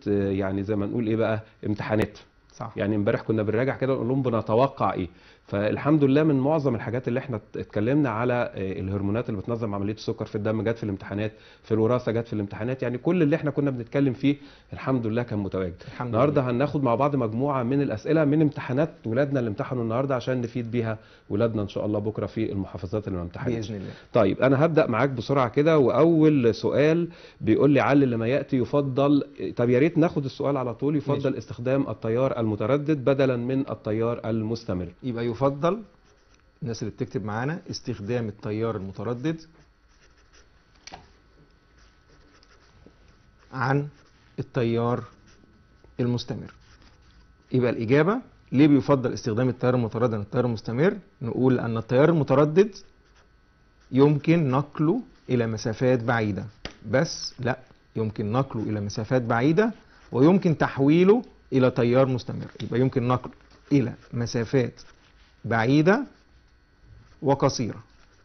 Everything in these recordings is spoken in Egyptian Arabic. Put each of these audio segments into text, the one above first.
آه، يعني زي ما نقول ايه بقى امتحانات صح يعني امبارح كنا بنراجع كده ونقول لهم بنتوقع ايه فالحمد لله من معظم الحاجات اللي احنا اتكلمنا على آه، الهرمونات اللي بتنظم عمليه السكر في الدم جت في الامتحانات في الوراثه جت في الامتحانات يعني كل اللي احنا كنا بنتكلم فيه الحمد لله كان متواجد الحمد النهارده لله هناخد مع بعض مجموعه من الاسئله من امتحانات ولادنا اللي امتحنوا النهارده عشان نفيد بيها ولادنا ان شاء الله بكره في المحافظات اللي ما امتحنتش باذن الله طيب انا هبدا معاك بسرعه كده واول سؤال بيقول لي علل لما ياتي يفضل طب يا ريت ناخد السؤال على طول يفضل ماشي. استخدام التيار المتردد بدلا من التيار المستمر يبقى يفضل الناس اللي بتكتب معانا استخدام التيار المتردد عن التيار المستمر يبقى الإجابة ليه بيفضل استخدام التيار المتردد عن التيار المستمر نقول أن التيار المتردد يمكن نقله إلى مسافات بعيدة بس لا يمكن نقله إلى مسافات بعيدة ويمكن تحويله إلى تيار مستمر يبقى يمكن نقله إلى مسافات بعيدة وقصيرة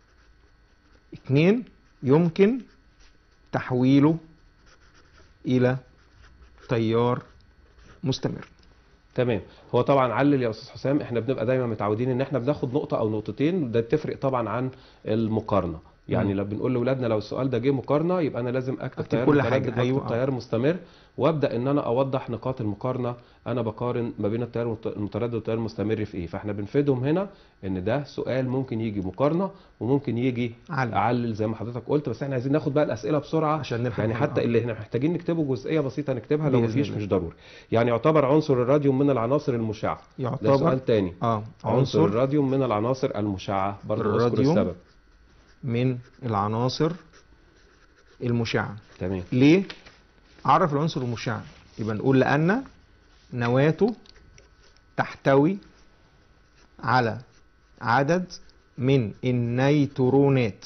اتنين يمكن تحويله إلى تيار مستمر تمام هو طبعا علل يا استاذ حسام احنا بنبقى دايما متعودين ان احنا بناخد نقطه او نقطتين ده بتفرق طبعا عن المقارنه يعني مم. لو بنقول لاولادنا لو السؤال ده جه مقارنه يبقى انا لازم اكتب أكتب تيار كل متردد حاجة، واكتب أيوة، آه. تيار مستمر وابدا ان انا اوضح نقاط المقارنه انا بقارن ما بين التيار المت- المتردد والتيار المستمر في ايه فاحنا بنفيدهم هنا ان ده سؤال ممكن يجي مقارنه وممكن يجي علم اعلل زي ما حضرتك قلت بس احنا عايزين ناخد بقى الاسئله بسرعه عشان نلحق يعني حتى آه. اللي احنا محتاجين نكتبه جزئيه بسيطه نكتبها لو بإذن مفيش الله. مش ضروري يعني يعتبر عنصر الراديوم من العناصر المشعه ده يعتبر سؤال تاني اه عنصر عنصر الراديوم من العناصر المشعه برضه اذكر الراديوم. السبب من العناصر المشعة تمام ليه؟ عرف العنصر المشع يبقى نقول لأن نواته تحتوي على عدد من النيترونات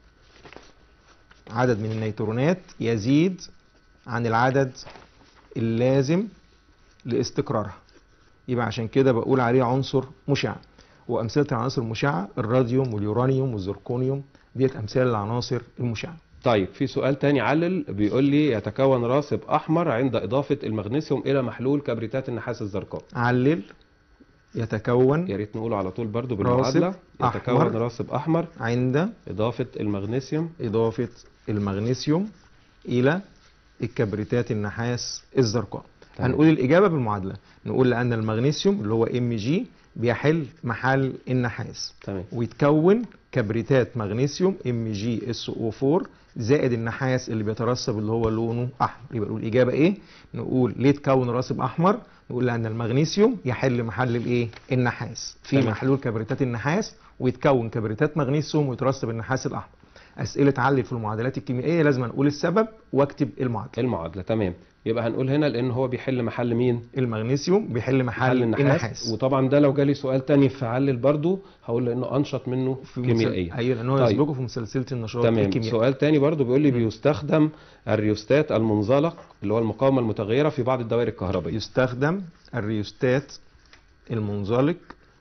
عدد من النيترونات يزيد عن العدد اللازم لاستقرارها يبقى عشان كده بقول عليه عنصر مشع وأمثلة العناصر المشعة الراديوم واليورانيوم والزركونيوم ديت أمثال العناصر المشعة طيب في سؤال تاني علل بيقول لي يتكون راسب احمر عند اضافه المغنيسيوم الى محلول كبريتات النحاس الزرقاء علل يتكون يا ريت نقوله على طول برضه راسب بالمعادله يتكون أحمر. راسب احمر عند اضافه المغنيسيوم إضافة المغنيسيوم إلى الكبريتات النحاس الزرقاء تمام. هنقول الإجابة بالمعادلة نقول لأن المغنيسيوم اللي هو ام جي بيحل محل النحاس تمام ويتكون كبريتات مغنيسيوم ام جي اس او 4 زائد النحاس اللي بيترسب اللي هو لونه احمر يبقى نقول الاجابه ايه نقول ليه تكون راسب احمر نقول لان المغنيسيوم يحل محل الايه النحاس في تمام. محلول كبريتات النحاس ويتكون كبريتات مغنيسيوم ويترسب النحاس الاحمر اسئله علل في المعادلات الكيميائيه لازم نقول السبب واكتب المعادله المعادله تمام يبقى هنقول هنا لان هو بيحل محل مين المغنيسيوم بيحل محل النحاس, النحاس وطبعا ده لو جالي سؤال تاني في علل برضه هقول لانه انشط منه في كيميائيا مسل... ايوه لان هو طيب. يسبقه في مسلسله النشاط تمام الكيميائي سؤال تاني برضه بيقول لي مم. بيستخدم الريوستات المنزلق اللي هو المقاومه المتغيره في بعض الدوائر الكهربائيه يستخدم الريوستات المنزلق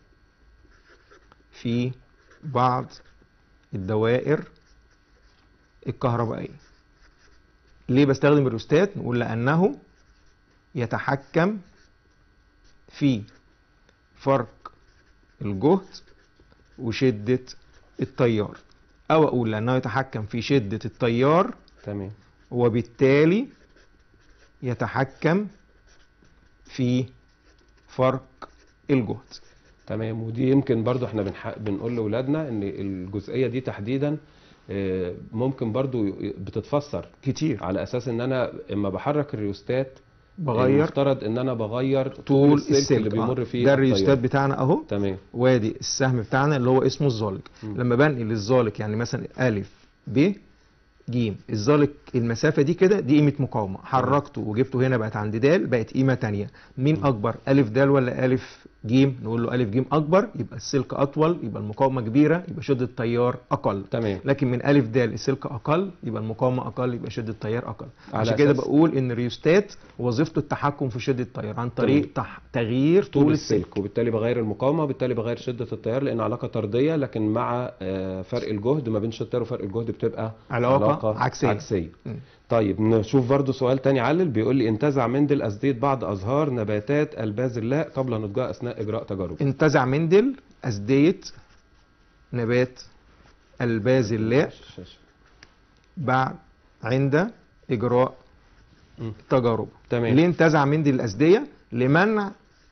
في بعض الدوائر الكهربائية ليه بستخدم الريوستات نقول لأنه يتحكم في فرق الجهد وشدة التيار أو أقول لأنه يتحكم في شدة التيار تمام وبالتالي يتحكم في فرق الجهد تمام ودي يمكن برضو احنا بنح... بنقول لاولادنا ان الجزئيه دي تحديدا آه، ممكن برضو ي- بتتفسر كتير على اساس ان انا اما بحرك الريوستات بغير المفترض ان انا بغير طول السلك, السلك اللي بيمر آه. فيه ده الريوستات التيار. بتاعنا اهو تمام وادي السهم بتاعنا اللي هو اسمه الزالق مم. لما بنقل الزالق يعني مثلا الف ب ج الزالق المسافه دي كده دي قيمه مقاومه حركته وجبته هنا بقت عند د بقت قيمه تانية مين مم. اكبر الف د ولا الف ج نقول له الف ج اكبر يبقى السلك اطول يبقى المقاومه كبيره يبقى شده التيار اقل تمام لكن من الف د السلك اقل يبقى المقاومه اقل يبقى شده التيار اقل على عشان كده أساس- بقول ان الريوستات وظيفته التحكم في شده التيار عن طريق تمام. تح... تغيير طول طول السلك السلك وبالتالي بغير المقاومه وبالتالي بغير شده التيار لان علاقه طرديه لكن مع آه، فرق الجهد ما بين شده التيار وفرق الجهد بتبقى علاقة عكسية. عكسيه مم. طيب نشوف برضو سؤال تاني علل بيقول لي انتزع مندل أزدية بعض أزهار نباتات البازلاء قبل نضجها أثناء إجراء تجارب انتزع مندل أزدية نبات البازلاء بعد عند إجراء مم. تجارب تمام ليه انتزع مندل الأزدية لمنع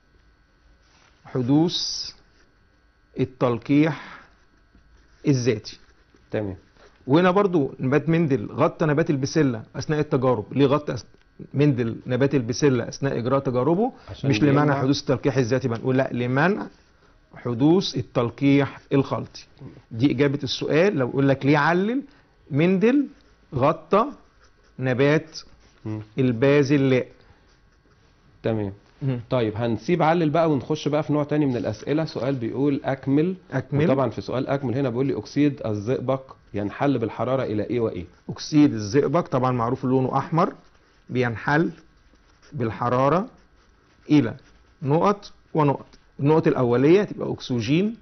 حدوث التلقيح الذاتي تمام وهنا برضو نبات مندل غطى نبات البسلة أثناء التجارب ليه غطى أس- مندل نبات البسلة أثناء إجراء تجاربه عشان مش لمنع يمنع- حدوث التلقيح الذاتي بنقول لا لمنع حدوث التلقيح الخلطي دي إجابة السؤال لو يقول لك ليه علل مندل غطى نبات مم. البازلاء تمام طيب هنسيب علل بقى ونخش بقى في نوع تاني من الأسئلة سؤال بيقول أكمل أكمل وطبعا في سؤال أكمل هنا بيقول لي أكسيد الزئبق ينحل بالحرارة إلى إيه وإيه أكسيد الزئبق طبعا معروف لونه أحمر بينحل بالحرارة إلى نقط ونقط النقط الأولية تبقى أكسجين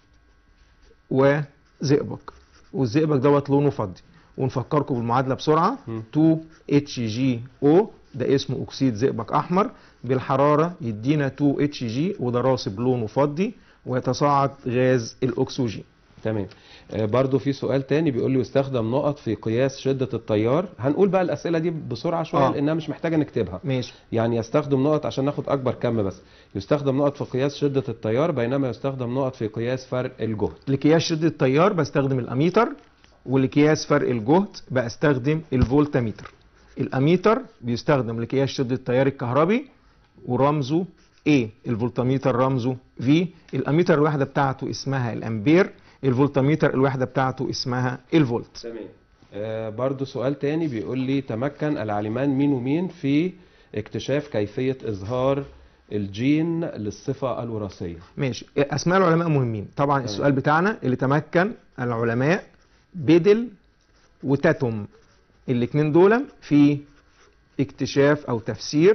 وزئبق والزئبق دوت لونه فضي ونفكركم بالمعادلة بسرعة مم. 2HGO ده اسمه أكسيد زئبق أحمر بالحرارة يدينا 2HG وده راسب لونه فضي ويتصاعد غاز الأكسجين تمام آه، برضو في سؤال تاني بيقول لي يستخدم نقط في قياس شدة التيار هنقول بقى الأسئلة دي بسرعة شوية آه. لأنها مش محتاجة نكتبها ماشي يعني يستخدم نقط عشان ناخد أكبر كم بس يستخدم نقط في قياس شدة التيار بينما يستخدم نقط في قياس فرق الجهد لقياس شدة التيار بستخدم الأميتر ولقياس فرق الجهد بستخدم الفولتميتر الأميتر بيستخدم لقياس شدة التيار الكهربي ورمزه A الفولتميتر رمزه V الأميتر الوحدة بتاعته اسمها الأمبير الفولتميتر الوحدة بتاعته اسمها الفولت تمام آه برضو سؤال تاني بيقول لي تمكن العالمان مين ومين في اكتشاف كيفية إظهار الجين للصفة الوراثية ماشي أسماء العلماء مهمين طبعا السؤال بتاعنا اللي تمكن العلماء بيدل وتاتوم الاتنين دول في اكتشاف او تفسير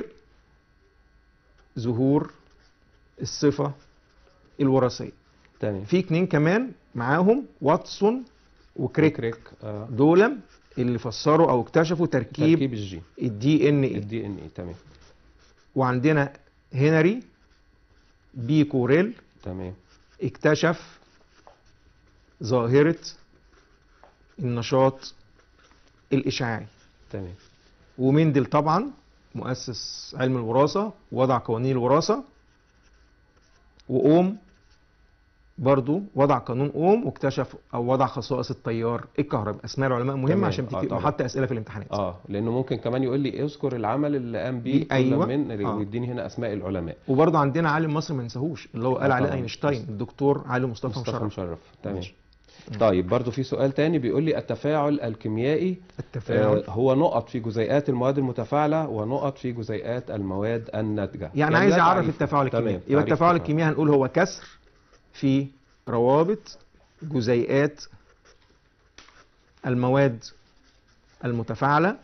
ظهور الصفة الوراثية تمام في اتنين كمان معاهم واتسون وكريك كريك آه دول اللي فسروا او اكتشفوا تركيب تركيب الجين الدي ان اي الدي ان اي تمام وعندنا هنري بي كوريل تمام اكتشف ظاهرة النشاط الإشعاعي تمام ومندل طبعا مؤسس علم الوراثة وضع قوانين الوراثة وأوم برضو وضع قانون أوم واكتشف أو وضع خصائص التيار الكهربي أسماء العلماء مهمة تمام. عشان آه، بتيجي طبعا. محط أسئلة في الامتحانات اه لانه ممكن كمان يقول لي اذكر العمل اللي قام بيه دي- كل أيوة. من آه. ويديني هنا اسماء العلماء وبرضو عندنا عالم مصري ما ننساهوش اللي هو قال آه، عليه طبعا. أينشتاين الدكتور علي مصطفى, مصطفى مشرف مشرف تمام ماشي. طيب برضو في سؤال تاني بيقول لي التفاعل الكيميائي التفاعل آه، هو نقط في جزيئات المواد المتفاعلة ونقط في جزيئات المواد الناتجة يعني عايز ده يعرف تعريف. التفاعل تمام، الكيميائي يبقى تعريف التفاعل الكيميائي هنقول هو كسر في روابط جزيئات المواد المتفاعلة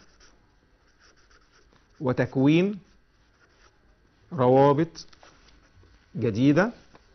وتكوين روابط جديدة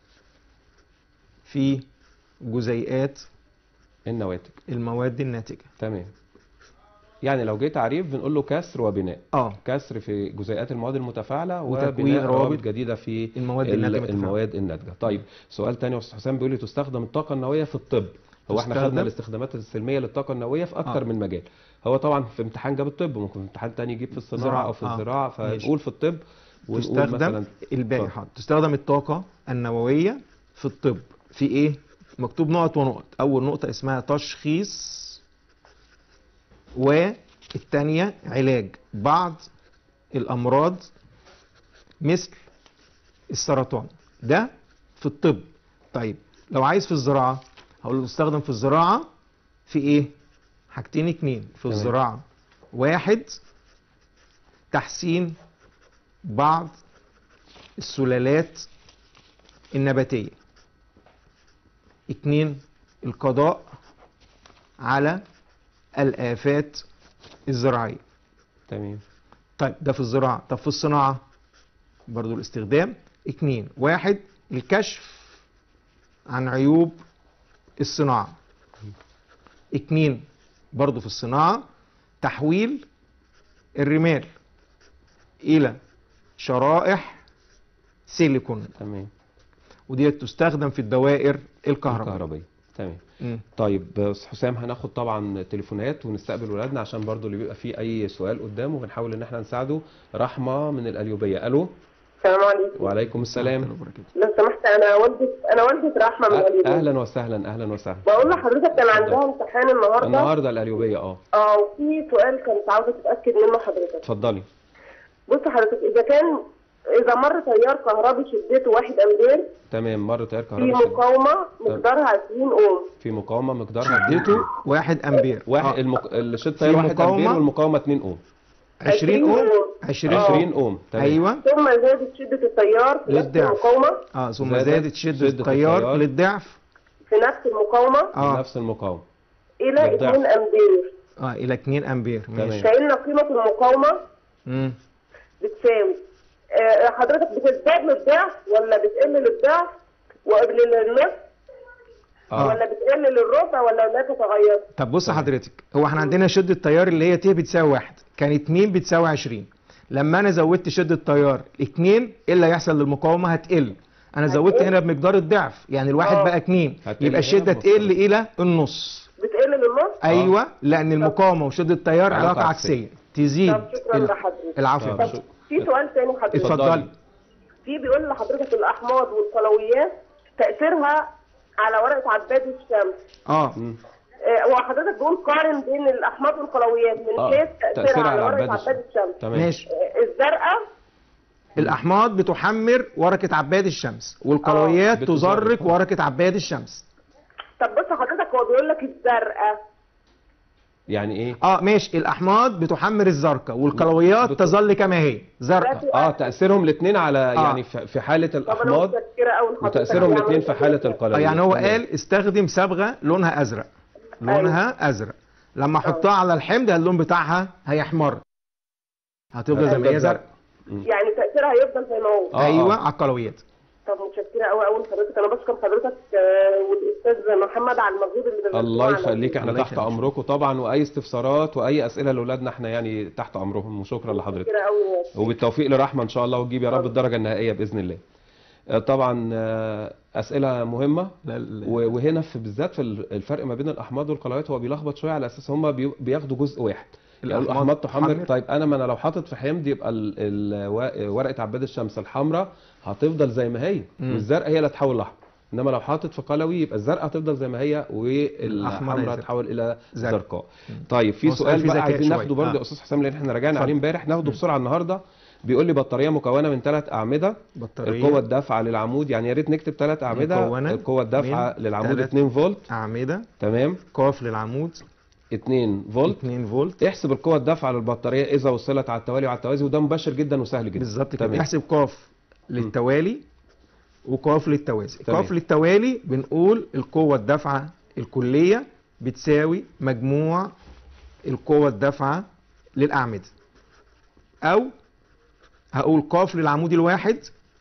في جزيئات النواتج المواد الناتجة تمام يعني لو جه تعريف بنقول له كسر وبناء اه كسر في جزيئات المواد المتفاعلة وتكوين وبناء روابط روابط جديدة في المواد ال- الناتجة المتفاعلة. المواد الناتجة طيب سؤال تاني يا استاذ حسام بيقول لي تستخدم الطاقة النووية في الطب هو احنا تستخدم؟ خدنا الاستخدامات السلمية للطاقة النووية في اكتر آه. من مجال هو طبعا في امتحان جاب الطب ممكن في امتحان تاني يجيب في الصناعة زراعة. او في آه. الزراعة ماشي. فنقول في الطب ونقول تستخدم مثلا الباقي اتفضل. حاضر تستخدم الطاقة النووية في الطب في ايه مكتوب نقط ونقط اول نقطة اسمها تشخيص والتانية علاج بعض الامراض مثل السرطان ده في الطب طيب لو عايز في الزراعة هقول له تستخدم في الزراعة في ايه حاجتين اتنين في تمام. الزراعة واحد تحسين بعض السلالات النباتية اتنين القضاء على الآفات الزراعية تمام طيب ده في الزراعة طب في الصناعة برضو الاستخدام اتنين واحد الكشف عن عيوب الصناعة اتنين برضو في الصناعة تحويل الرمال الى شرائح سيليكون تمام وديت تستخدم في الدوائر الكهربائيه الكهربائيه تمام مم. طيب استاذ حسام هناخد طبعا تليفونات ونستقبل ولادنا عشان برضو اللي بيبقى فيه اي سؤال قدامه بنحاول ان احنا نساعده رحمه من القليوبيه الو السلام عليكم وعليكم السلام لو سمحت انا والدة انا والدة رحمة من أ- القليوبية اهلا وسهلا اهلا وسهلا بقول لحضرتك كان عندها امتحان النهارده النهارده القليوبيه اه اه وفي سؤال كنت عاوزة تتأكد منه حضرتك اتفضلي بص حضرتك إذا كان إذا مر تيار كهربي شدته 1 أمبير تمام مر تيار في كهرباء شد- مقاومة مقدارها 20 أوم في مقاومه مقدارها اديته واحد امبير واحد آه. المك... الشد تيار في 1 مقاومة؟ امبير والمقاومه 2 اوم 20 اوم 20 آه. 20 اوم تمام ايوه ثم زادت شدة التيار في نفس للضعف. المقاومة اه ثم زادت زادت شدة شدة التيار التيار. للضعف في نفس المقاومة اه نفس المقاومه إلى للضعف. 2 أمبير اه الى 2 امبير ماشي كأن قيمة المقاومة مم. بتساوي آه، حضرتك بتزداد للضعف ولا بتقل للضعف وقبل للنصف اه ولا بتقل للربع ولا لا تتغير طب بص حضرتك هو احنا عندنا شدة تيار اللي هي ت بتساوي واحد كان 2 بتساوي 20 لما انا زودت شدة تيار 2 ايه اللي هيحصل للمقاومة هتقل انا زودت هتقل. هنا بمقدار الضعف يعني الواحد آه. بقى 2 هتقل يبقى هنا الشدة بمقدار. تقل الى النص بتقل للنص ايوه لان المقاومة وشدة التيار علاقة علاقة عكسية. عكسية تزيد طب شكرا ال- لحضرتك العفو طب يا شو- فندم. في سؤال تاني حضرتك اتفضلي في بيقول لحضرتك الاحماض والقلويات تاثيرها على ورقه عباد الشمس اه مم. آه، وحضرتك بيقول قارن بين الاحماض والقلويات من آه، حيث تأثيرها تاثيرها على على ورقه عباد عباد الشمس تمام ماشي آه، الزرقاء الاحماض بتحمر ورقة عباد الشمس والقلويات آه. تزرق بتزرق. ورقة عباد الشمس طب بص حضرتك هو بيقول لك الزرقاء يعني ايه اه ماشي الاحماض بتحمر الزرقاء والقلويات بت- تظل كما هي زرقاء ده اه تاثيرهم الاثنين على يعني في في حاله طب انا الاحماض متشكره قوي لحضرتك وتاثيرهم يعني الاثنين في حاله آه القلويات يعني هو تمام. قال استخدم صبغه لونها ازرق لونها ازرق لما احطها على الحمض اللون بتاعها هيحمر هتفضل زي ما هي زرق يعني تاثيرها هيفضل زي ما هو آه، ايوه آه. على القلويات طب متشكره قوي قوي لحضرتك انا بشكر حضرتك آه، والاستاذ محمد على المجهود اللي بذلتوه الله على- يخليك احنا الله تحت يخليك. امركم طبعا واي استفسارات واي اسئله لاولادنا احنا يعني تحت امرهم وشكرا لحضرتك متشكره قوي وبالتوفيق لرحمه ان شاء الله وتجيب يا رب الدرجه النهائيه باذن الله آه، طبعا آه، اسئله مهمه لا- لا- و- وهنا في بالذات في الفرق ما بين الاحماض والقلويات هو بيلخبط شويه على اساس هم بي- بياخدوا جزء واحد الأحماض الاحماض تحمر تحمر. طيب انا ما انا لو حاطط في حمض يبقى ال- ال- وا- ورقه عباد الشمس الحمراء هتفضل زي ما هي مم. والزرقاء هي اللي هتحول لاحمر انما لو حاطط في قلوي يبقى الزرقاء هتفضل زي ما هي الأحمر والحمراء هيزرق. هتحول الى زرق. زرقاء طيب في هو سؤال سؤال فيه بقى ذكاء عايزين شوية. ناخده برضه آه. يا استاذ حسام لان احنا رجعنا اتفضل. عليه امبارح ناخده بسرعه النهارده بيقول لي بطاريه مكونه من ثلاث اعمده بطاريه القوة الدافعة للعمود يعني يا ريت نكتب ثلاث أعمدة مكونة القوة الدافعة من للعمود تلات 2 فولت اعمده تمام قاف للعمود 2 فولت 2 فولت احسب القوة الدافعة للبطارية إذا وصلت على التوالي وعلى التوازي وده مباشر جدا وسهل جدا بالظبط كده تمام. نحسب قاف للتوالي وقاف للتوازي تمام. قاف للتوالي بنقول القوة الدافعة الكلية بتساوي مجموع القوة الدافعة للأعمدة أو هقول قاف للعمود الواحد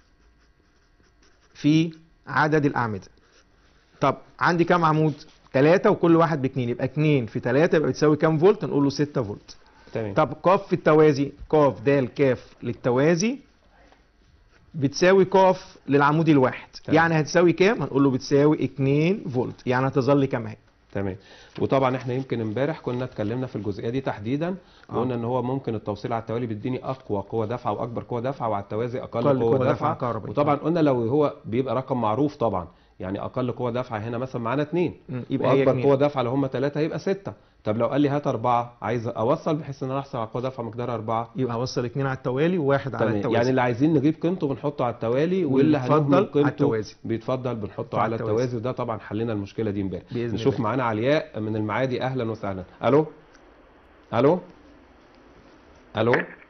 في عدد الأعمدة طب عندي كام عمود؟ ثلاثة وكل واحد باتنين يبقى اتنين في ثلاثة يبقى بتساوي كام فولت؟ نقول له 6 فولت تمام طب قاف في التوازي قاف د كاف للتوازي بتساوي قاف للعمود الواحد تمام. يعني هتساوي كام هنقول له بتساوي 2 فولت يعني هتظل كما هي تمام وطبعا احنا يمكن امبارح كنا اتكلمنا في الجزئيه دي تحديدا آه. وقلنا ان هو ممكن التوصيل على التوالي بيديني اقوى قوه دافعه واكبر قوه دافعه وعلى التوازي اقل أقل قوه قوة دافعه دافعة كهربائية. وطبعا قلنا لو هو بيبقى رقم معروف طبعا يعني اقل قوه دافعه هنا مثلا معانا اثنين مم، يبقى هي واكبر اتنين. قوه دافعه لو هم ثلاثه هيبقى سته طب لو قال لي هات اربعه عايز اوصل بحيث ان انا احصل على قوه دافعه مقدارها اربعه يبقى هوصل اتنين على التوالي وواحد على تمام التوازي يعني اللي عايزين نجيب قيمته بنحطه على التوالي واللي ويتفضل هنهمل على قيمته التوازي. بيتفضل بنحطه على على التوازي. التوازي وده طبعا حلينا المشكله دي امبارح بإذن نشوف الله. معانا علياء من المعادي اهلا وسهلا الو الو الو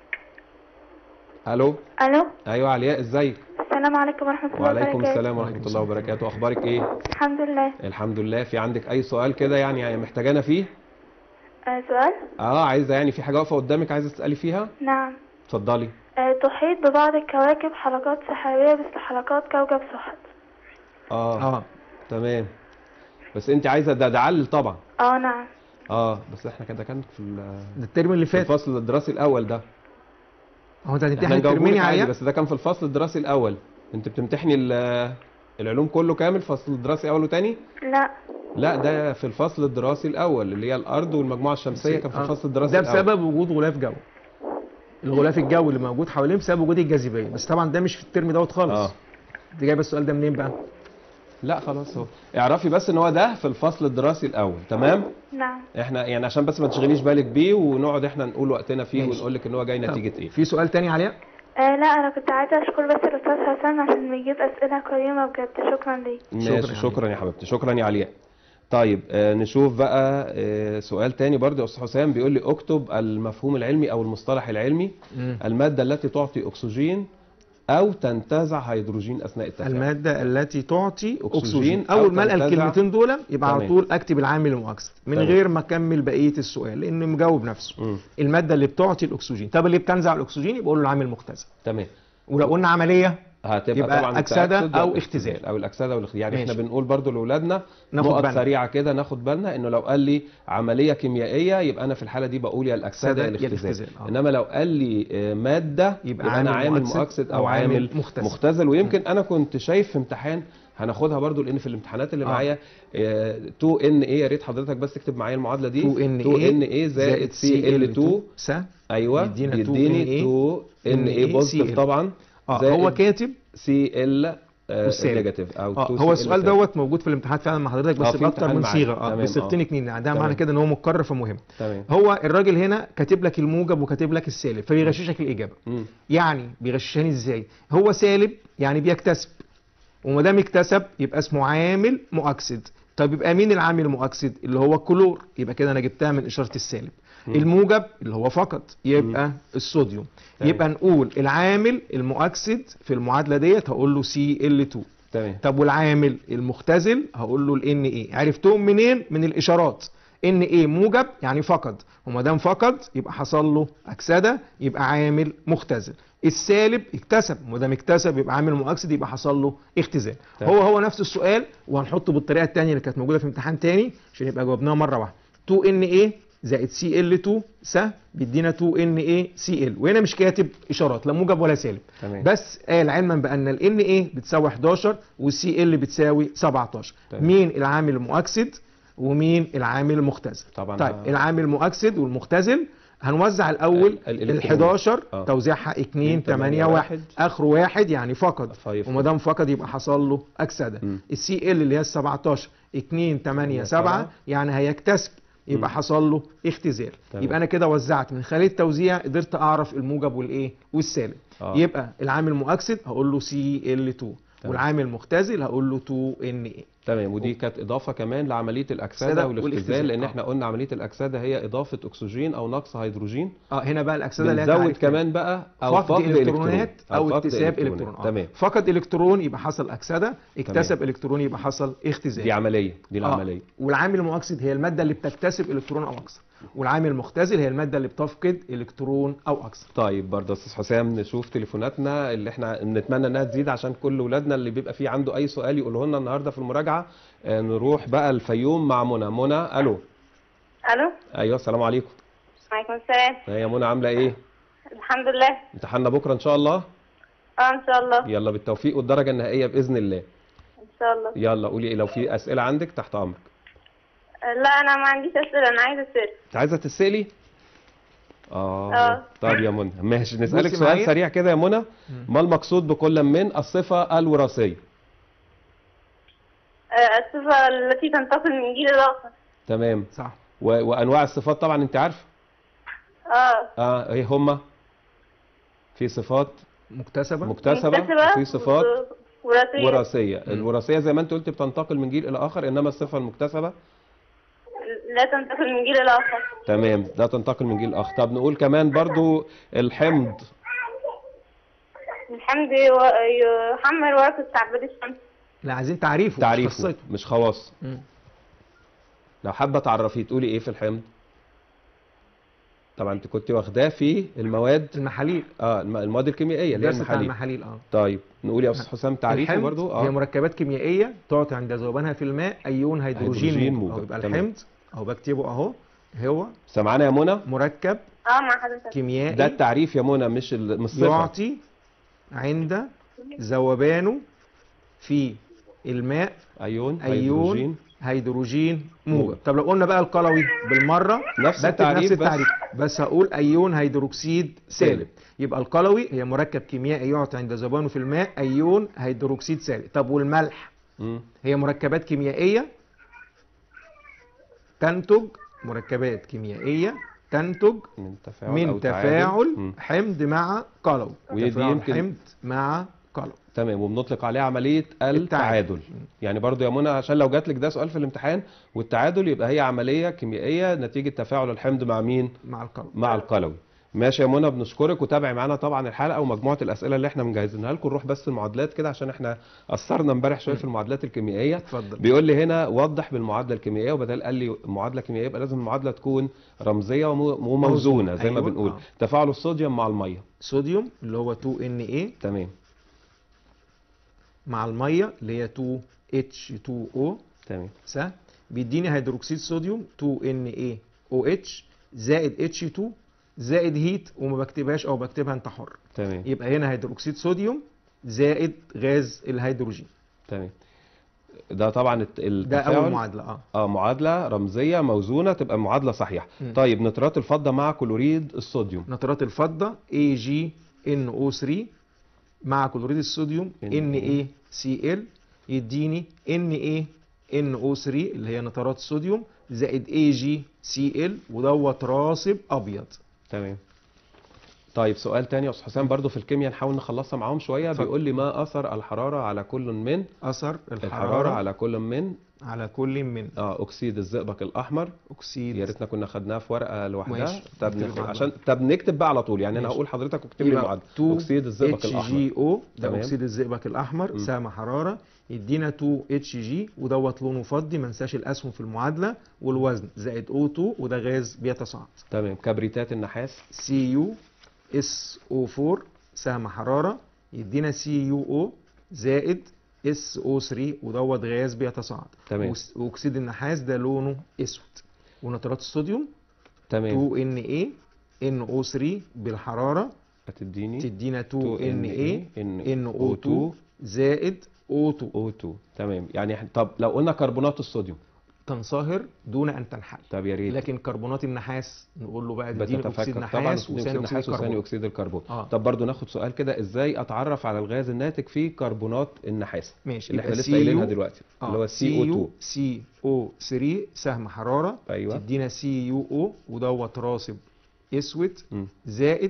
الو الو ايوه علياء ازيك السلام عليكم ورحمه الله وعليكم وبركاته السلام ورحمه الله وبركاته اخبارك ايه الحمد لله الحمد لله في عندك اي سؤال كده يعني محتاجانا فيه آه سؤال اه عايزه يعني في حاجه واقفه قدامك عايزه تسالي فيها نعم اتفضلي آه تحيط ببعض الكواكب حلقات سحابيه مثل حلقات كوكب سحت اه, اه تمام بس انت عايزه ده ده علل طبعا اه نعم اه بس احنا كده كان في ال- ده الترم اللي في فات الفصل الدراسي الاول ده هو انت احنا هتمتحن نجاوبه الترمين لك يا عادي علياء بس ده كان في الفصل الدراسي الاول انت بتمتحني ال- العلوم كله كامل فصل الدراسي اول وتاني لا لا ده في الفصل الدراسي الاول اللي هي الارض والمجموعه الشمسيه كان في آه. الفصل الدراسي ده الاول بسبب وجود غلاف جو الغلاف الجوي اللي موجود حواليه بسبب وجود الجاذبيه بس طبعا ده مش في الترم دوت خالص اه انت جايب السؤال ده منين بقى لا خلاص هو اعرفي بس ان هو ده في الفصل الدراسي الاول تمام نعم احنا يعني عشان بس ما تشغليش بالك بيه ونقعد احنا نقول وقتنا فيه ماشي. ونقول لك ان هو جاي نتيجه ايه في سؤال تاني علياء آه لا انا كنت عايزه اشكر بس الاستاذ حسن عشان بيجيب اسئله قيمه بجد شكرا ليك ماشي شكراً يا شكرا يا حبيبتي شكرا يا علياء طيب آه نشوف بقى آه سؤال تاني برضه يا استاذ حسام بيقول لي اكتب المفهوم العلمي او المصطلح العلمي مم. الماده التي تعطي اكسجين او تنتزع هيدروجين اثناء التفاعل المادة التي تعطي أكسجين أكسجين أو أول ما ألقى تنتزع. الكلمتين دول يبقى على تمام. طول أكتب العامل المؤكسد من تمام. غير ما أكمل بقية السؤال لأنه مجاوب نفسه مم. المادة اللي بتعطي الأكسجين طب اللي بتنزع الأكسجين يبقى أقول له العامل مختزل تمام ولو قلنا عملية هتبقى يبقى طبعا أكسدة التأكد أو والاختزال. اختزال. او الاكسده والاختزال يعني احنا ماشي. بنقول برضو لاولادنا ناخد نقط بالنا. سريعه كده ناخد بالنا انه لو قال لي عمليه كيميائيه يبقى انا في الحاله دي بقول يا الاكسده أكسدة يا يا الاختزال الاختزال، آه. انما لو قال لي آه، ماده يبقى يبقى انا عامل عامل مؤكسد مؤكسد أو او عامل عامل مختزل. مختزل ويمكن انا كنت شايف في امتحان هناخدها برضو لان في الامتحانات اللي آه. معايا 2 ان ايه يا ريت حضرتك بس تكتب معايا المعادله دي 2 ان 2 ان ايه زائد سي ال 2 س ايوه يدينا بيديني 2 ان ايه بوزيتيف CL. طبعا اه زائد هو كاتب سي ال والسالب. نيجاتيف او اه 2 هو CL السؤال سالب. دوت موجود في الامتحانات فعلا مع حضرتك آه، بس في باكتر امتحان من معاك. صيغه اه تمام، بصيغتين آه. اتنين يعني ده تمام. معنى كده ان هو مكرر فمهم تمام هو الراجل هنا كاتب لك الموجب وكاتب لك السالب فبيغششك الاجابه مم. يعني بيغششاني ازاي هو سالب يعني بيكتسب وما دام اكتسب يبقى اسمه عامل مؤكسد طب يبقى مين العامل المؤكسد اللي هو الكلور يبقى كده انا جبتها من اشاره السالب الموجب اللي هو فقط يبقى الصوديوم تمام. يبقى نقول العامل المؤكسد في المعادله ديت هقول له سي ال 2 تمام طب والعامل المختزل هقول له الان ايه عرفتهم منين من الاشارات ان ايه موجب يعني فقد وما دام فقد يبقى حصل له اكسده يبقى عامل مختزل السالب اكتسب وما دام اكتسب يبقى عامل مؤكسد يبقى حصل له اختزال تمام. هو هو نفس السؤال وهنحطه بالطريقه الثانيه اللي كانت موجوده في امتحان تاني عشان يبقى جاوبناها مره واحده 2 ان ايه زائد سي ال 2 س بيدينا 2 ان ايه سي ال وهنا مش كاتب اشارات لا موجب ولا سالب تمام. بس قال علما بان ال ان ايه بتساوي 11 والسي ال بتساوي 17 تمام. مين العامل المؤكسد ومين العامل المختزل طبعا طيب آه. العامل المؤكسد والمختزل هنوزع الاول ال- ال الإلكترون. 11 آه. توزيعها 2 اتنين، 8 تمانية، 1 اخره واحد يعني فقد فيفقد. وما دام فقد يبقى حصل له اكسده مم. السي ال اللي هي ال 17 2 8 7 سبعة. يعني هيكتسب يبقى مم. حصل له اختزال تمام. يبقى انا كده وزعت من خلال التوزيع قدرت اعرف الموجب والايه والسالب آه. يبقى العامل المؤكسد هقول له سي ال 2 والعامل المختزل هقول له 2 ان اي تمام ودي كانت اضافه كمان لعمليه الاكسده أكسدة والاختزال والاختزال. لان آه. احنا قلنا عمليه الاكسده هي اضافه اكسجين او نقص هيدروجين اه هنا بقى الاكسده اللي هي بنزود تعريف تاني. كمان بقى او فقد الكترونات او فقد اكتساب الكترون آه. تمام فقد الكترون يبقى حصل اكسده اكتسب الكترون يبقى حصل اختزال دي عمليه دي آه. العمليه والعامل المؤكسد هي الماده اللي بتكتسب الكترون او اكثر والعامل المختزل هي الماده اللي بتفقد الكترون او اكثر طيب برضه يا استاذ حسام نشوف تليفوناتنا اللي احنا بنتمنى انها تزيد عشان كل ولادنا اللي بيبقى فيه عنده اي سؤال يقوله لنا النهارده في المراجعه آه، نروح بقى الفيوم مع منى منى الو الو ايوه السلام عليكم وعليكم السلام هي منى عامله ايه الحمد لله امتحاننا بكره ان شاء الله اه ان شاء الله يلا بالتوفيق والدرجه النهائيه باذن الله ان شاء الله يلا قولي ايه لو في اسئله عندك تحت امرك لا انا ما عنديش اسئله انا عايزه اسئله انت عايزه تسالي اه آه. طيب يا منى ماشي نسالك بصي سؤال معايا. سريع كده يا منى ما المقصود بكل من الصفه الوراثيه آه، الصفه التي تنتقل من جيل لاخر تمام صح و... وانواع الصفات طبعا انت عارفه اه اه ايه هما في صفات مكتسبه مكتسبه وفي صفات وراثيه وراثيه الوراثيه زي ما انت قلت بتنتقل من جيل الى اخر انما الصفه المكتسبه لا تنتقل من جيل لاخر تمام لا تنتقل من جيل اخر طب نقول كمان برضو الحمض الحمد و- يحمل ورقه تعبير الشمس لا عايزين تعريفه مش تعريفه قصته. مش خواص مم. لو حابه تعرفيه تقولي ايه في الحمض طبعا انت كنت واخداه في المواد المحاليل اه الم- المواد الكيميائيه اللي هي الدرس بتاع المحاليل المحاليل اه طيب نقول يا استاذ حسام تعريفه الحمض برضو هي اه مركبات كيميائيه تعطي عند ذوبانها في الماء ايون هيدروجين, هيدروجين موجب موجب. أو يبقى تمام. الحمض اهو بكتبه اهو هو سامعانا يا منى مركب اه مع حضرتك كيميائي ده التعريف يا منى مش ال- مش الصفه يعطي عند ذوبانه في الماء ايون ايون هيدروجين هيدروجين موجب موجب. طب لو قلنا بقى القلوي بالمره نفس بكتب التعريف نفس بس. التعريف بس هقول ايون هيدروكسيد سالب سالب. يبقى القلوي هي مركب كيميائي يعطي عند ذوبانه في الماء ايون هيدروكسيد سالب طب والملح مم. هي مركبات كيميائيه تنتج مركبات كيميائيه تنتج من تفاعل من أو تعادل. تفاعل مم. حمض مع قلوي ودي تفاعل يمكن- حمض مع قلوي تمام وبنطلق عليها عمليه التعادل يعني برضو يا منى عشان لو جات لك ده سؤال في الامتحان والتعادل يبقى هي عمليه كيميائيه نتيجه تفاعل الحمض مع مين مع القلوي مع القلوي ماشي يا منى بنشكرك وتابعي معانا طبعا الحلقه ومجموعه الاسئله اللي احنا مجهزينها لكم نروح بس المعادلات كده عشان احنا قصرنا امبارح شويه في المعادلات الكيميائيه اتفضل بيقول لي هنا وضح بالمعادله الكيميائيه وبدل قال لي معادله كيميائيه يبقى لازم المعادله تكون رمزيه ومو- وموزونه زي ما أيوة، بنقول آه. تفاعل الصوديوم مع الميه صوديوم اللي هو 2Na تمام مع الميه اللي هي 2H2O تمام سهل بيديني هيدروكسيد صوديوم 2NaOH زائد H2 زائد هيت وما بكتبهاش او بكتبها انت حر تمام يبقى هنا هيدروكسيد صوديوم زائد غاز الهيدروجين تمام ده طبعا الت- ده التفاعل اول معادله اه اه معادله رمزيه موزونه تبقى معادله صحيحه مم. طيب نترات الفضه مع كلوريد الصوديوم نترات الفضه AgNO3 مع كلوريد الصوديوم NaCl يديني NaNO3 اللي هي نترات الصوديوم زائد AgCl ودوت راسب ابيض تمام طيب سؤال تاني يا استاذ حسام برضو في الكيمياء نحاول نخلصها معاهم شويه اتفضل. بيقول لي ما اثر الحراره على كل من اثر الحراره الحراره على كل من على كل من اه اكسيد الزئبق الاحمر اكسيد يا ريتنا كنا خدناها في ورقه لوحدها ماشي. طب نكتب ناخد لوحدها. عشان طب نكتب بقى على طول يعني انا ماشي. هقول حضرتك واكتب لي يبقى المعادله 2 اكسيد الزئبق الاحمر HGO ده تمام. اكسيد الزئبق الاحمر م. سهم حراره يدينا 2 HG ودوت لونه فضي ما ننساش الاسهم في المعادله والوزن زائد O2 وده غاز بيتصاعد تمام كبريتات النحاس CU SO4 سهم حراره يدينا CuO زائد SO3 ودوت غاز بيتصاعد تمام. وس- واكسيد النحاس ده لونه اسود ونترات الصوديوم تمام 2Na NO3 بالحراره هتديني تدينا 2Na 2Na NO2 زائد O2 O2 تمام يعني إحنا- طب لو قلنا كربونات الصوديوم تنصهر دون ان تنحل طب يا ريت لكن كربونات النحاس نقول له بقى اديني اكسيد بتتفكك طبعا نحاس اكسيد وثاني النحاس اكسيد وثاني كربون اكسيد الكربون آه. طب برضو ناخد سؤال كده ازاي اتعرف على الغاز الناتج في كربونات النحاس ماشي اللي احنا يبقى لسه قايلينها CU دلوقتي آه، اللي هو CO2 CO3 سهم حراره ايوه تدينا CuO ودوت راسب اسود مم. زائد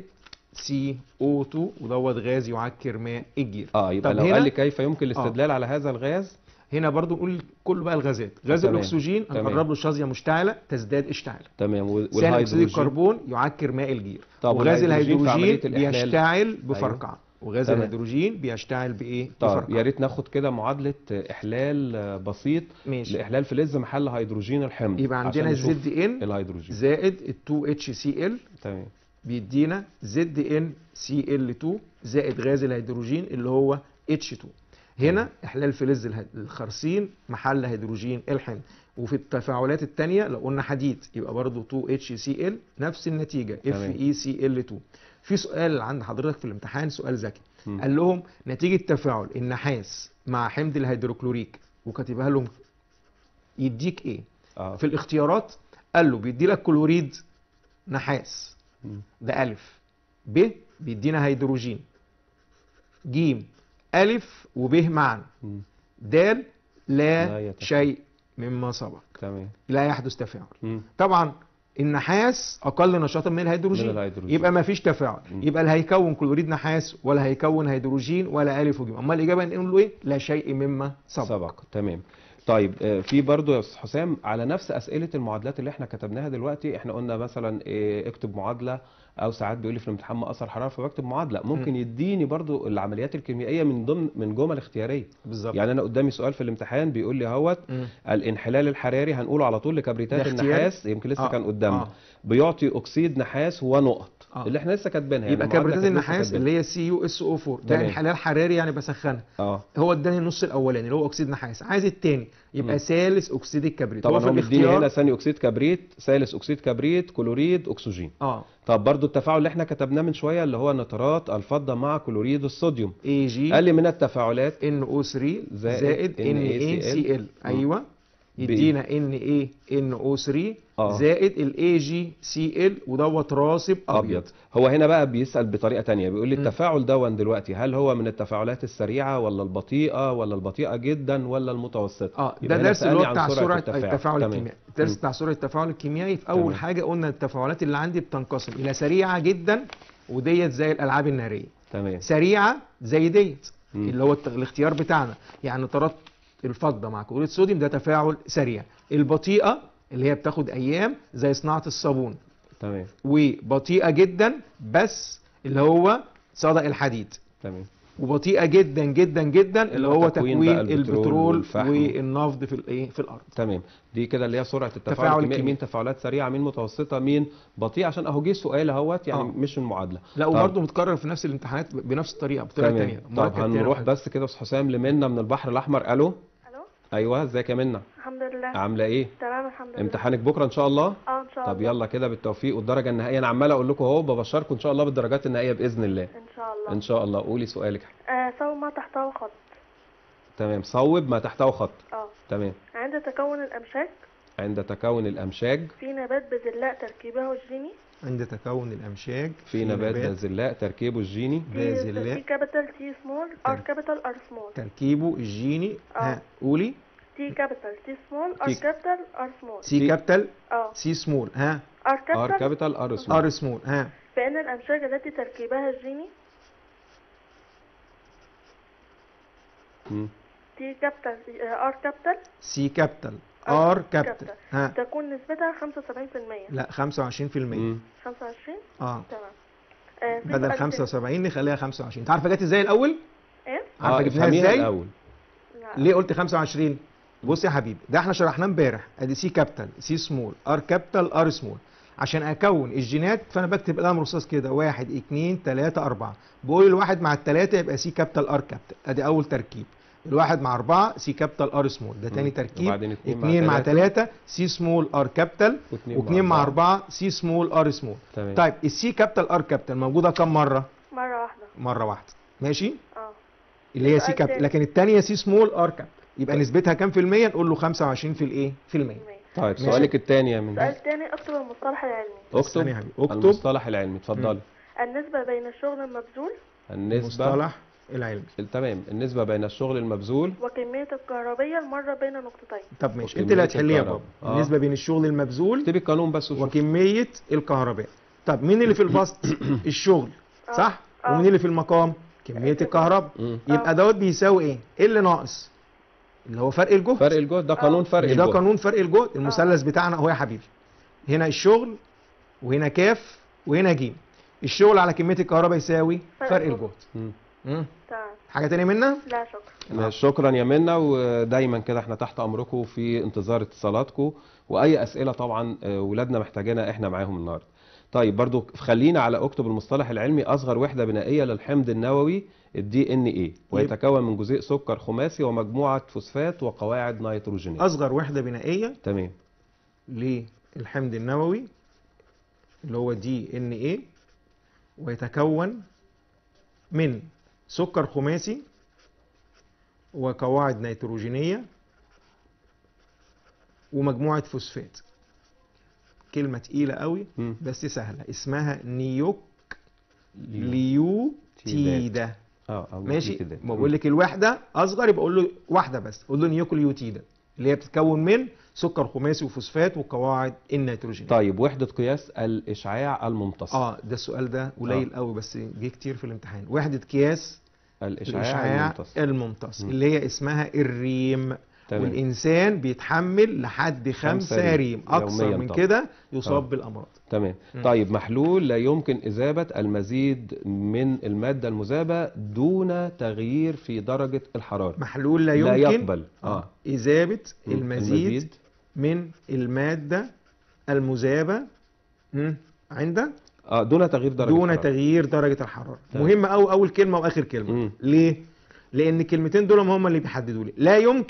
CO2 ودوت غاز يعكر ماء الجير اه يبقى طب لو هنا- قال لي كيف يمكن الاستدلال على هذا الغاز هنا برضو نقول كل بقى الغازات غاز تمام. الاكسجين تمام. هنقرب له شظيه مشتعله تزداد اشتعال تمام وال- ثاني اكسيد والهيدروجين الكربون يعكر ماء الجير طب وغاز والهيدروجين في عملية الهيدروجين الإحلال؟ بيشتعل بفرقعه وغاز تمام. الهيدروجين بيشتعل بايه طب بفرقعه يا ريت ناخد كده معادله احلال آه، بسيط ماشي لاحلال فلز محل هيدروجين الحمض يبقى عشان عندنا نشوف الزد ان الهيدروجين زائد ال 2 اتش سي ال تمام بيدينا زد ان سي ال 2 زائد غاز الهيدروجين اللي هو اتش 2 هنا احلال فلز اله- الخرسين محل هيدروجين الحمض وفي التفاعلات الثانيه لو قلنا حديد يبقى برضو 2 اتش سي ال نفس النتيجه اف تمام. اي سي ال 2 في سؤال عند حضرتك في الامتحان سؤال ذكي مم. قال لهم نتيجه تفاعل النحاس مع حمض الهيدروكلوريك وكاتبها لهم يديك ايه اه في الاختيارات قال له بيدي لك كلوريد نحاس مم. ده ألف ب بيدينا هيدروجين ج ألف وب معا مم. د لا لا يتفاعل. شيء مما سبق تمام لا يحدث تفاعل مم. طبعا النحاس اقل نشاطا من الهيدروجين, من الهيدروجين. يبقى ما فيش تفاعل مم. يبقى لا هيكون كلوريد نحاس ولا هيكون هيدروجين ولا الف وج اما الاجابه نقول له ايه لا شيء مما سبق, سبق تمام طيب آه، في برضو يا استاذ حسام على نفس اسئله المعادلات اللي احنا كتبناها دلوقتي احنا قلنا مثلا إيه، اكتب معادله او ساعات بيقول لي في الامتحان ما اثر حراره فبكتب معادله ممكن يديني برضو العمليات الكيميائيه من ضمن من جمل اختياريه بالظبط يعني انا قدامي سؤال في الامتحان بيقول لي اهوت مم. الانحلال الحراري هنقوله على طول لكبريتات ده اختياري؟ النحاس يمكن لسه آه، كان قدامنا آه. بيعطي اكسيد نحاس ونقط آه. اللي احنا لسه كاتبينها يبقى المعادلة كبريتات كانت لسه النحاس كاتبينها. اللي هي سي يو اس او 4 ده تمام. انحلال حراري يعني بسخنها اه هو اداني النص الاولاني اللي هو اكسيد نحاس عايز التاني يبقى مم. ثالث اكسيد الكبريت طبعا في هو مديني الاختيار- هنا ثاني اكسيد كبريت ثالث اكسيد كبريت كلوريد اكسجين اه طب برضو التفاعل اللي احنا كتبناه من شويه اللي هو نترات الفضه مع كلوريد الصوديوم اي جي قال لي من التفاعلات ان او 3 زائد زائد ان اي سي ال NaCl. ايوه يدينا ان اي ان او 3 آه. زائد الاي جي سي ال ودوت راسب ابيض ابيض هو هنا بقى بيسال بطريقه تانية بيقول لي مم. التفاعل دون دلوقتي هل هو من التفاعلات السريعه ولا البطيئه ولا البطيئه جدا ولا المتوسطه اه يبقى ده هنا درس اللي سألني هو عن بتاع سرعة سرعه التفاعل. التفاعل تمام. الكيميائي الدرس مم. بتاع سرعه التفاعل الكيميائي في اول تمام. حاجه قلنا التفاعلات اللي عندي بتنقسم الى سريعه جدا وديت زي الالعاب الناريه تمام سريعه زي ديت مم. اللي هو الت- الاختيار بتاعنا يعني نترات الفضه مع كلوريد صوديوم ده تفاعل سريع البطيئه اللي هي بتاخد ايام زي صناعه الصابون تمام وبطيئه جدا بس اللي هو صدى الحديد تمام وبطيئه جدا جدا جدا اللي هو تكوين تكوين بقى البترول البترول والفحم. والنفط في الايه في الارض تمام دي كده اللي هي سرعه التفاعل تفاعل الكيميائي الكيمياء. مين تفاعلات سريعه مين متوسطه مين بطيئه عشان اهو جه سؤال اهوت يعني آه. مش المعادله لا طب- وبرضه متكرر في نفس الامتحانات ب- بنفس الطريقه بطريقه تمام ثانيه طب هنروح بس كده يا استاذ حسام لمنى من البحر الاحمر الو الو ايوه ازيك يا منى الحمد لله عامله ايه تمام الحمد لله امتحانك بكره ان شاء الله اه ان شاء طب الله يلا كده بالتوفيق والدرجه النهائيه انا عمال اقول لكم اهو ببشركم ان شاء الله بالدرجات النهائيه باذن الله ان شاء الله ان شاء الله قولي سؤالك آه سوي ما تحته خط تمام صوب ما تحته خط اه تمام عند تكون الامشاج عند تكون الامشاج في نبات بذلاء تركيبه الجيني عند تكون الامشاج في نبات بازلاء تركيبه الجيني في بازلاء. في كابيتال تي سمول ار كابيتال ار سمول تركيبه الجيني آه. ها قولي تي كابيتال تي سمول ار تي- كابيتال ار سمول سي تي- كابيتال اه سي سمول ها ار ار كابيتال كابيتال ار سمول ار سمول ها فإن الأمشاج التي تركيبها الجيني مم. تي كابيتال ار كابيتال سي كابيتال آه، ار كابيتال كابيتال. ها تكون نسبتها 75% لا 25% مم. 25 اه تمام آه في بدل سؤال تاني. 75 نخليها 25 انت عارفه جت ازاي الاول ايه؟ عارفه اه جبناها افهميها ازاي الاول لا ليه قلت 25 بص يا حبيبي ده احنا شرحناه امبارح ادي سي كابيتال سي سمول ار كابيتال ار سمول عشان اكون الجينات فانا بكتب قلم رصاص كده 1 2 3 4 بقول الواحد مع الثلاثه يبقى سي كابيتال ار كابيتال ادي اول تركيب الواحد مع أربعة سي كابيتال ار سمول ده تاني مم. تركيب وبعدين اتنين مع اتنين مع تلاتة. ثلاثة سي سمول ار كابيتال واتنين واثنين مع مع أربعة. أربعة سي سمول ار سمول تمام طيب السي كابيتال ار كابيتال موجودة كم مرة؟ مرة واحدة مرة واحدة ماشي؟ اه اللي هي سي سؤال كابيتال تاني. لكن الثانيه سي سمول ار كابيتال يبقى نسبتها كام في المية؟ نقول له 25 في الايه؟ في المية طيب ماشي. سؤالك الثاني يا من سؤال تاني اكتب المصطلح العلمي استنى يا اكتب حبيبي. اكتب. المصطلح العلمي اتفضلي النسبة بين الشغل المبذول النسبة مصطلح العلمي تمام النسبة بين الشغل المبذول وكمية الكهربية المرة بين نقطتين طب ماشي وكمية انت اللي هتحليها يا بابا الكهرباء. آه. النسبه بين الشغل المبذول اكتبي القانون بس وشوفي وكميه الكهرباء طب مين اللي في البسط الشغل آه. صح آه. ومين اللي في المقام كميه الكهرباء مم. يبقى دوت بيساوي ايه ايه اللي ناقص اللي هو فرق الجهد فرق الجهد ده قانون فرق مش ده الجهد قانون فرق الجهد المثلث بتاعنا اهو يا حبيبي هنا الشغل وهنا كاف وهنا جيم الشغل على كميه الكهرباء يساوي فرق فرق الجهد. الجهد مم. مم. تمام حاجه تانية منها لا شكرا ماشي، شكرا يا منى ودايما كده احنا تحت امركم في انتظار اتصالاتكم واي اسئله طبعا آه، ولادنا محتاجينها احنا معاهم النهارده طيب برضو خلينا على اكتب المصطلح العلمي اصغر وحده بنائيه للحمض النووي الدي ان ايه ويتكون من جزيء سكر خماسي ومجموعه فوسفات وقواعد نيتروجينيه اصغر وحده بنائيه تمام للحمض النووي اللي هو دي ان ايه ويتكون من سكر خماسي وقواعد نيتروجينية ومجموعة فوسفات كلمة تقيلة قوي مم. بس سهلة اسمها نيوك ليو- ليوتيدا اه أو ماشي كده. ما بقول لك الوحدة أصغر يبقى أقول له واحدة بس أقول له نيوكليوتيدا اللي هي بتتكون من سكر خماسي وفوسفات وقواعد النيتروجينية طيب وحده قياس الاشعاع الممتص اه ده السؤال ده قليل قوي بس جه كتير في الامتحان وحدة قياس الاشعاع الإشعاع الممتص الممتص مم. اللي هي اسمها الريم تمام. والإنسان بيتحمل لحد خمسة خمسة ريم ريم أكثر يومياً من طبعاً. كده يصاب آه. بالأمراض تمام مم. طيب محلول لا يمكن إذابة المزيد من المادة المذابة دون تغيير في درجة الحرارة محلول لا لا يمكن يقبل اه إذابة مم. المزيد من المادة المذابة مم. عند اه دون تغيير درجة دون الحرارة. تغيير درجة الحرارة تمام. مهم أوي أول كلمة وآخر كلمة مم. ليه؟ لأن الكلمتين دول هم اللي بيحددوا لي لا يمكن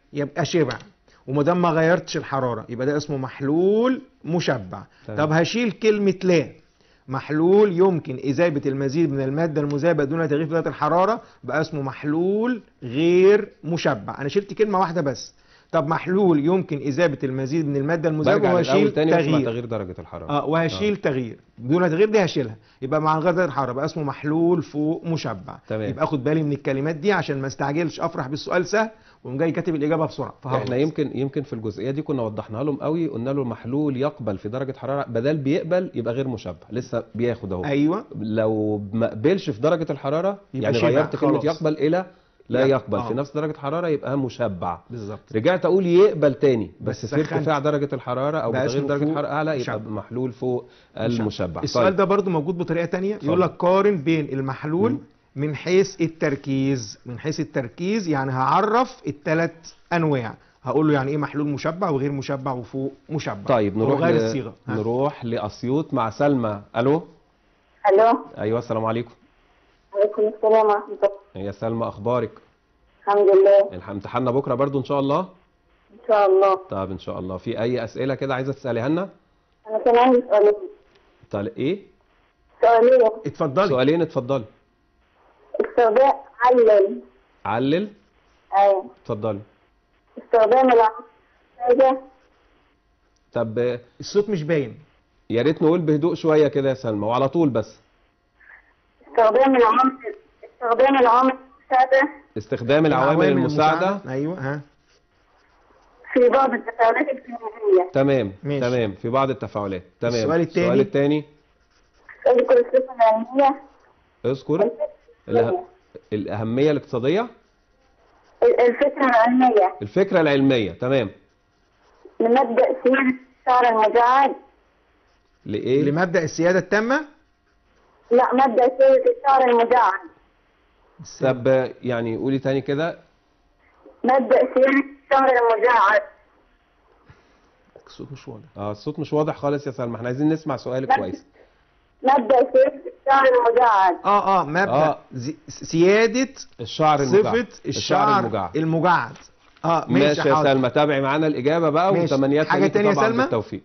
يبقى شبع وما دام ما غيرتش الحراره يبقى ده اسمه محلول مشبع تمام. طب هشيل كلمه لا محلول يمكن إذابة المزيد من المادة المذابة دون تغيير في درجة الحرارة بقى اسمه محلول غير مشبع أنا شلت كلمة واحدة بس طب محلول يمكن إذابة المزيد من المادة المذابة برجع وهشيل للاول تاني واسمع تغيير تغيير درجه الحراره اه وهشيل تغيير بدون تغيير دي هشيلها يبقى مع غير درجة الحرارة بقى اسمه محلول فوق مشبع تمام. يبقى اخد بالي من الكلمات دي عشان ما استعجلش افرح بالسؤال سهل وقوم جاي كاتب الإجابة بسرعة فهغلط. احنا يمكن يمكن في الجزئيه دي كنا وضحناها لهم قوي قلنا له المحلول يقبل في درجه حراره بدل بيقبل يبقى غير مشبع لسه بياخد اهو ايوه لو ما قبلش في درجه الحراره يبقى يعني شبع، غيرت كلمه خلاص. يقبل الى لا لا، يقبل آه. في نفس درجه حراره يبقى مشبع بالظبط رجعت اقول يقبل تاني بس, بس في سخنت. ارتفاع درجه الحراره او بقى بتغيير اسمه درجه فوق حراره اعلى يبقى مشبع. محلول فوق المشبع السؤال طيب. ده برضو موجود بطريقه تانية اتفضل. يقول لك قارن بين المحلول مم. من حيث التركيز من حيث التركيز يعني هعرف الثلاث انواع هقول له يعني ايه محلول مشبع وغير مشبع وفوق مشبع طيب نروح غير ل... الصيغه ها. نروح لاسيوط مع سلمى الو الو ايوه السلام عليكم عليكم السلام ورحمه الله يا سلمى اخبارك الحمد لله الح- امتحاننا بكره برضو ان شاء الله ان شاء الله طب ان شاء الله في اي اسئله كده عايزه تساليها لنا انا كان عندي سؤالين طيب ايه سؤالين اتفضلي سؤالين اتفضلي استخدام علل علل ايوه اتفضلي استخدام العمل طب آه، الصوت مش باين يا ريت نقول بهدوء شويه كده يا سلمى وعلى طول بس استخدام العمل استخدام العمل المساعدة استخدام العوامل المساعده ايوه ها في بعض التفاعلات الكيميائية تمام ماشي. تمام في بعض التفاعلات تمام السؤال التاني؟ السؤال الثاني اذكر الصفة العلمية اذكر اله... الاهميه الاقتصاديه الفكرة العلمية الفكره العلميه تمام لمبدأ سير الشعر المجعد لايه لمبدا السياده التامه لا مبدأ سير الشعر المجعد طب يعني قولي تاني كده مبدأ سير الشعر المجعد الصوت مش واضح اه الصوت مش واضح خالص يا سلمى احنا عايزين نسمع سؤالك كويس مبدأ سير الشعر المجعد اه اه مبدا آه. زي- سياده الشعر المجعد صفه الشعر المجعد المجعد اه ماشي ماشي يا حاضر. سلمى تابعي معانا الاجابه بقى ماشي. وتمنيات حاجة ليكي تانية يا طبعا سلمى؟ بالتوفيق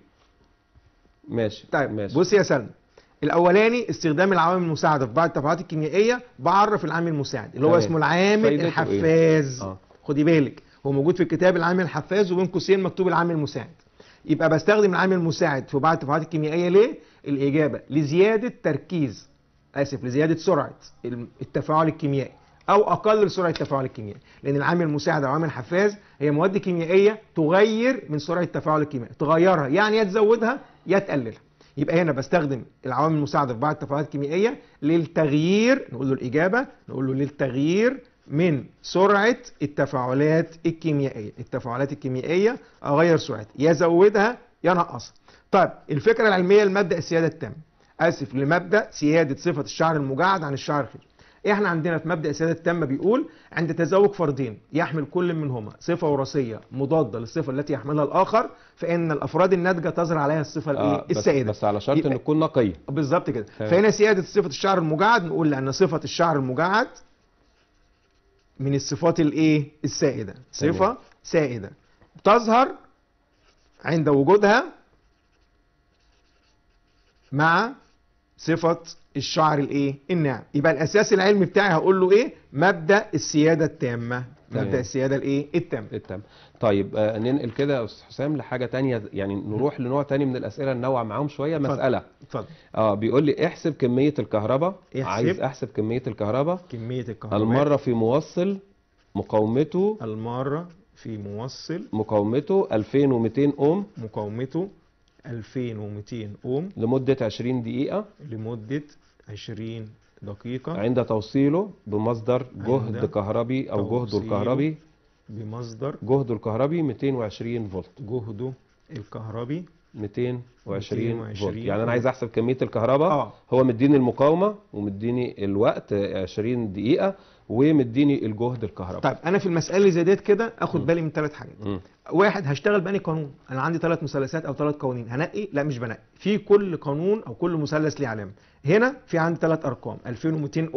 ماشي طيب ماشي بص يا سلمى الاولاني استخدام العوامل المساعده في بعض التفاعلات الكيميائيه بعرف العامل المساعد اللي هو تمام. اسمه العامل فايدته إيه؟ الحفاز آه. خدي بالك هو موجود في الكتاب العامل الحفاز وبين قوسين مكتوب العامل المساعد يبقى بستخدم العامل المساعد في بعض التفاعلات الكيميائيه ليه الاجابه لزياده تركيز اسف لزياده سرعه التفاعل الكيميائي او اقلل سرعه التفاعل الكيميائي لان العامل المساعد او عامل الحفاز هي مواد كيميائيه تغير من سرعه التفاعل الكيميائي تغيرها يعني يا تزودها يا تقللها يبقى هنا بستخدم العوامل المساعده في بعض التفاعلات الكيميائيه للتغيير نقول له الاجابه نقول له للتغيير من سرعه التفاعلات الكيميائيه التفاعلات الكيميائيه اغير سرعتها يا ازودها يا انقصها طيب الفكره العلميه لمبدا السياده التامه اسف لمبدا سياده صفه الشعر المجعد عن الشعر الخشن احنا عندنا في مبدا السياده التامه بيقول عند تزاوج فردين يحمل كل منهما صفه وراثيه مضاده للصفه التي يحملها الاخر فان الافراد الناتجه تظهر عليها الصفه الايه آه بس, السائده بس على شرط يبقى- ان تكون نقيه بالظبط كده تمام. فهنا سياده صفه الشعر المجعد نقول لان صفه الشعر المجعد من الصفات الايه السائده تمام. صفه سائده تظهر عند وجودها مع صفه الشعر الايه الناعم يبقى الاساس العلمي بتاعي هقول له ايه مبدا السياده التامه تمام. مبدا السياده الايه التامه التام طيب آه ننقل كده يا استاذ حسام لحاجه تانية يعني نروح لنوع تاني من الاسئله ننوع معاهم شويه اتفضل. مساله اتفضل اه بيقول لي احسب كميه الكهرباء احسب. عايز احسب كميه الكهرباء كميه الكهرباء المره في موصل مقاومته الماره في موصل مقاومته 2200 اوم مقاومته 2200 اوم لمده 20 دقيقه لمدة 20 دقيقة عند توصيله بمصدر جهد عند كهربي او جهده توصيله الكهربي بمصدر جهده الكهربي 220 فولت جهده الكهربي 220 فولت 220 يعني انا عايز احسب كميه الكهرباء اه هو مديني المقاومه ومديني الوقت 20 دقيقه ومديني الجهد الكهربي طيب انا في المسألة اللي زي ديت كده اخد بالي من ثلاث حاجات مم. واحد هشتغل بأني قانون انا عندي ثلاث مثلثات او ثلاث قوانين هنقي لا مش بنقي في كل قانون او كل مثلث ليه علامه هنا في عندي ثلاث ارقام 2200 اوم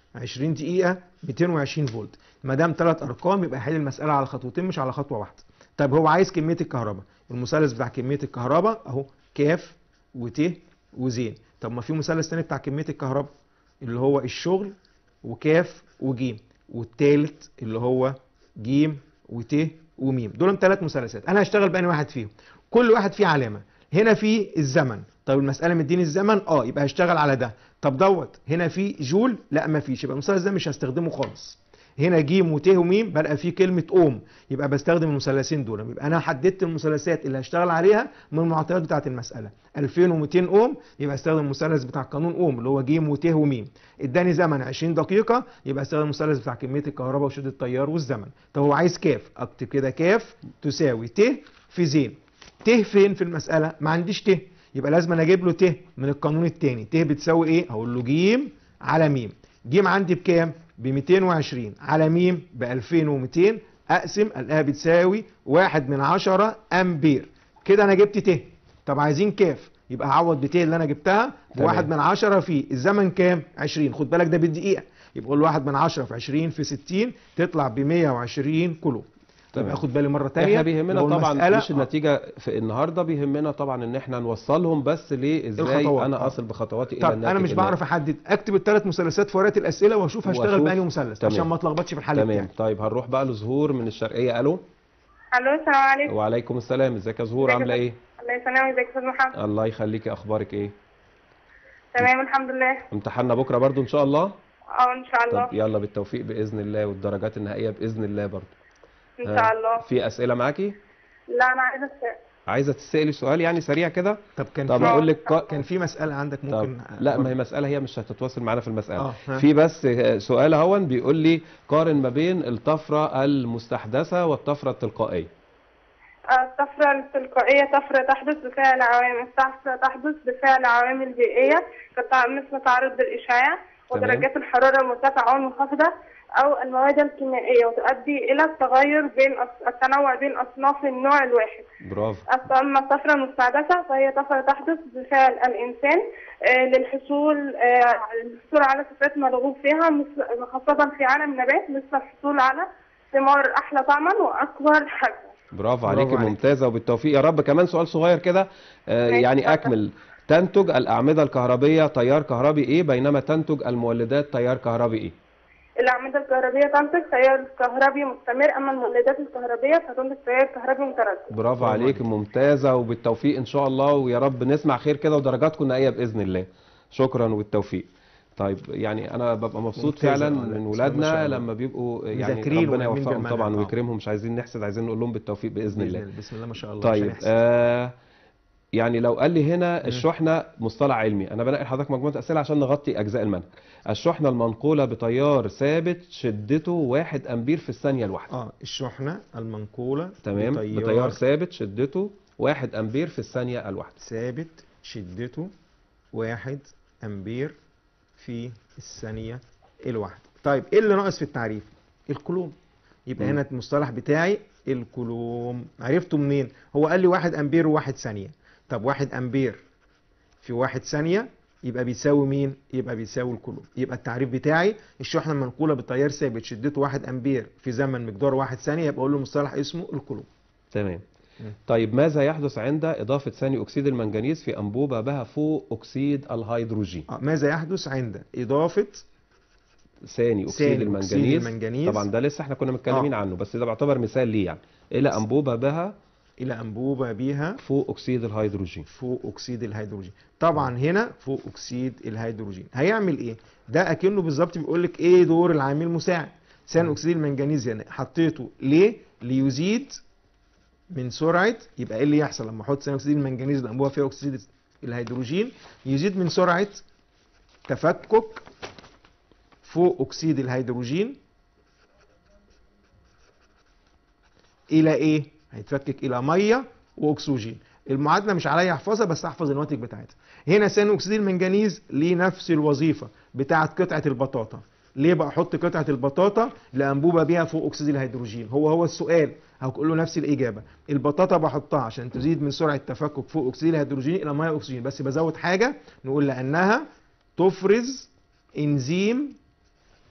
20 دقيقه 220 فولت ما دام ثلاث ارقام يبقى حل المساله على خطوتين مش على خطوه واحده طب هو عايز كميه الكهرباء المثلث بتاع كميه الكهرباء اهو كاف وت وزين طب ما في مثلث تاني بتاع كميه الكهرباء اللي هو الشغل وكاف وجيم والتالت اللي هو جيم وت وميم دول ثلاث مثلثات انا هشتغل بأني واحد فيهم كل واحد فيه علامه هنا في الزمن طب المساله مديني الزمن اه يبقى هشتغل على ده طب دوت هنا في جول لا ما فيش يبقى المثلث ده مش هستخدمه خالص هنا جيم وت وميم بلقى فيه كلمه اوم يبقى بستخدم المثلثين دول يبقى انا حددت المثلثات اللي هشتغل عليها من المعطيات بتاعه المساله 2200 اوم يبقى استخدم المثلث بتاع قانون اوم اللي هو جيم وت وميم اداني زمن 20 دقيقه يبقى استخدم المثلث بتاع كميه الكهرباء وشده التيار والزمن طب هو عايز كاف اكتب كده كاف تساوي ت في زين ت فين في المساله ما عنديش ت يبقى لازم أنا اجيب له ت من القانون الثاني ت بتساوي ايه هقول له جيم على ميم جيم عندي بكام ب 220 على ميم ب 2200 اقسم الاقيها بتساوي 1 من 10 امبير كده انا جبت ت طب عايزين كاف يبقى هعوض بت اللي انا جبتها بواحد تمام. من 10 في الزمن كام 20 خد بالك ده بالدقيقه يبقى قول 1 من 10 في 20 في 60 تطلع ب 120 كيلو تمام. يبقى خد بالي مره ثانيه احنا بيهمنا طبعا مش النتيجه في النهارده بيهمنا طبعا ان احنا نوصلهم بس ليه ازاي الخطوات. انا آه. اصل بخطواتي الى طب الناتج انا مش النهائي. بعرف احدد اكتب الثلاث مثلثات في ورقه الاسئله واشوف هشتغل وأشوف. بأنهي مثلث تمام. عشان ما اتلخبطش في الحل تمام بتاعي طيب هنروح بقى لزهور من الشرقيه الو الو السلام عليكم وعليكم السلام ازيك يا زهور ازيك يا عامله فندم؟ ايه الله يسلمك ازيك يا استاذ محمد الله يخليكي اخبارك ايه تمام الحمد لله امتحاننا بكره برضو ان شاء الله اه ان شاء الله طب يلا بالتوفيق باذن الله والدرجات النهائيه باذن الله برضو ان ها، شاء الله في اسئله معاكي لا انا عايزه أسأل. عايزه تسالي سؤال يعني سريع كده طب كان طب في اقول لك ق- كان في مساله عندك طب ممكن لا ما هي مسألة هي مش هتتواصل معانا في المسألة آه، ها. في بس سؤال اهون بيقول لي قارن ما بين الطفرة المستحدثة والطفرة التلقائية الطفرة التلقائية طفرة تحدث بفعل عوامل طفرة تحدث بفعل عوامل بيئية كالتع- مثل تعرض الإشعاع ودرجات الحرارة المرتفعة والمنخفضة أو المواد الكيميائية وتؤدي إلى التغير بين أص- التنوع بين أصناف النوع الواحد برافو أما الطفرة المستحدثة فهي طفرة تحدث بفعل الإنسان آه، للحصول آه، الحصول على صفات مرغوب فيها مثل- خاصة في عالم النبات مثل الحصول على ثمار أحلى طعما وأكبر حجما برافو برافو عليكي عليك. ممتازة وبالتوفيق يا رب كمان سؤال صغير كده آه، ماشي، يعني اتفضل. أكمل تنتج الأعمدة الكهربية تيار كهربي إيه بينما تنتج المولدات تيار كهربي إيه الأعمدة الكهربية تنتج تيار كهربي مستمر أما المولدات الكهربية فتنتج تيار كهربي متردد برافو برافو عليك عليك. ممتازة وبالتوفيق إن شاء الله ويا رب نسمع خير كده ودرجاتكم نهائية بإذن الله شكرا والتوفيق طيب يعني انا ببقى مبسوط ممتازة، فعلا آه، لا، من بسم الله ما ولادنا شاء الله. لما بيبقوا يعني مذاكرين ربنا ومهمين يوفقهم بالمنهج، طبعا آه. ويكرمهم مش عايزين نحسد عايزين نقول لهم بالتوفيق باذن الله بسم الله ما شاء الله عشان طيب يحسن. آه يعني لو قال لي هنا الشحنه مصطلح علمي انا بنقل لحضرتك مجموعه اسئله عشان نغطي اجزاء المنهج الشحنه المنقوله بتيار ثابت شدته 1 امبير في الثانيه الواحده اه الشحنه المنقوله تمام بتيار ثابت شدته 1 امبير في الثانيه الواحده ثابت شدته واحد امبير في الثانيه الواحده طيب ايه اللي ناقص في التعريف الكولوم يبقى مم. هنا المصطلح بتاعي الكولوم عرفته منين هو قال لي واحد امبير وواحد ثانيه طب واحد امبير في واحد ثانيه يبقى بيساوي مين يبقى بيساوي الكولوم يبقى التعريف بتاعي الشحنه المنقوله بتيار ثابت شدته واحد امبير في زمن مقدار واحد ثانيه يبقى اقول له مصطلح اسمه الكولوم تمام مم. طيب ماذا يحدث عند اضافه ثاني اكسيد المنجنيز في انبوبه بها فوق اكسيد الهيدروجين آه، ماذا يحدث عند اضافه ثاني اكسيد ثاني المنجنيز أكسيد المنجنيز. طبعا ده لسه احنا كنا متكلمين عنه بس ده بيعتبر مثال ليه يعني الى انبوبه بها الى انبوبه بيها فوق اكسيد الهيدروجين فوق اكسيد الهيدروجين طبعا هنا فوق اكسيد الهيدروجين هيعمل ايه ده اكنه بالظبط بيقول لك ايه دور العامل المساعد ثاني اكسيد المنجنيز هنا حطيته ليه ليزيد من سرعه يبقى ايه اللي يحصل لما احط ثاني اكسيد المنجنيز الانبوبه فيها اكسيد الهيدروجين يزيد من سرعه تفكك فوق اكسيد الهيدروجين الى ايه هيتفكك الى ميه واكسجين المعادله مش عليا احفظها بس احفظ النواتج بتاعتها هنا ثاني اكسيد المنجنيز ليه نفس الوظيفه بتاعه قطعه البطاطا ليه بقى احط قطعه البطاطا لانبوبه بيها فوق اكسيد الهيدروجين هو هو السؤال هقول له نفس الاجابه البطاطا بحطها عشان تزيد من سرعه تفكك فوق اكسيد الهيدروجين الى ميه واكسجين بس بزود حاجه نقول لانها تفرز انزيم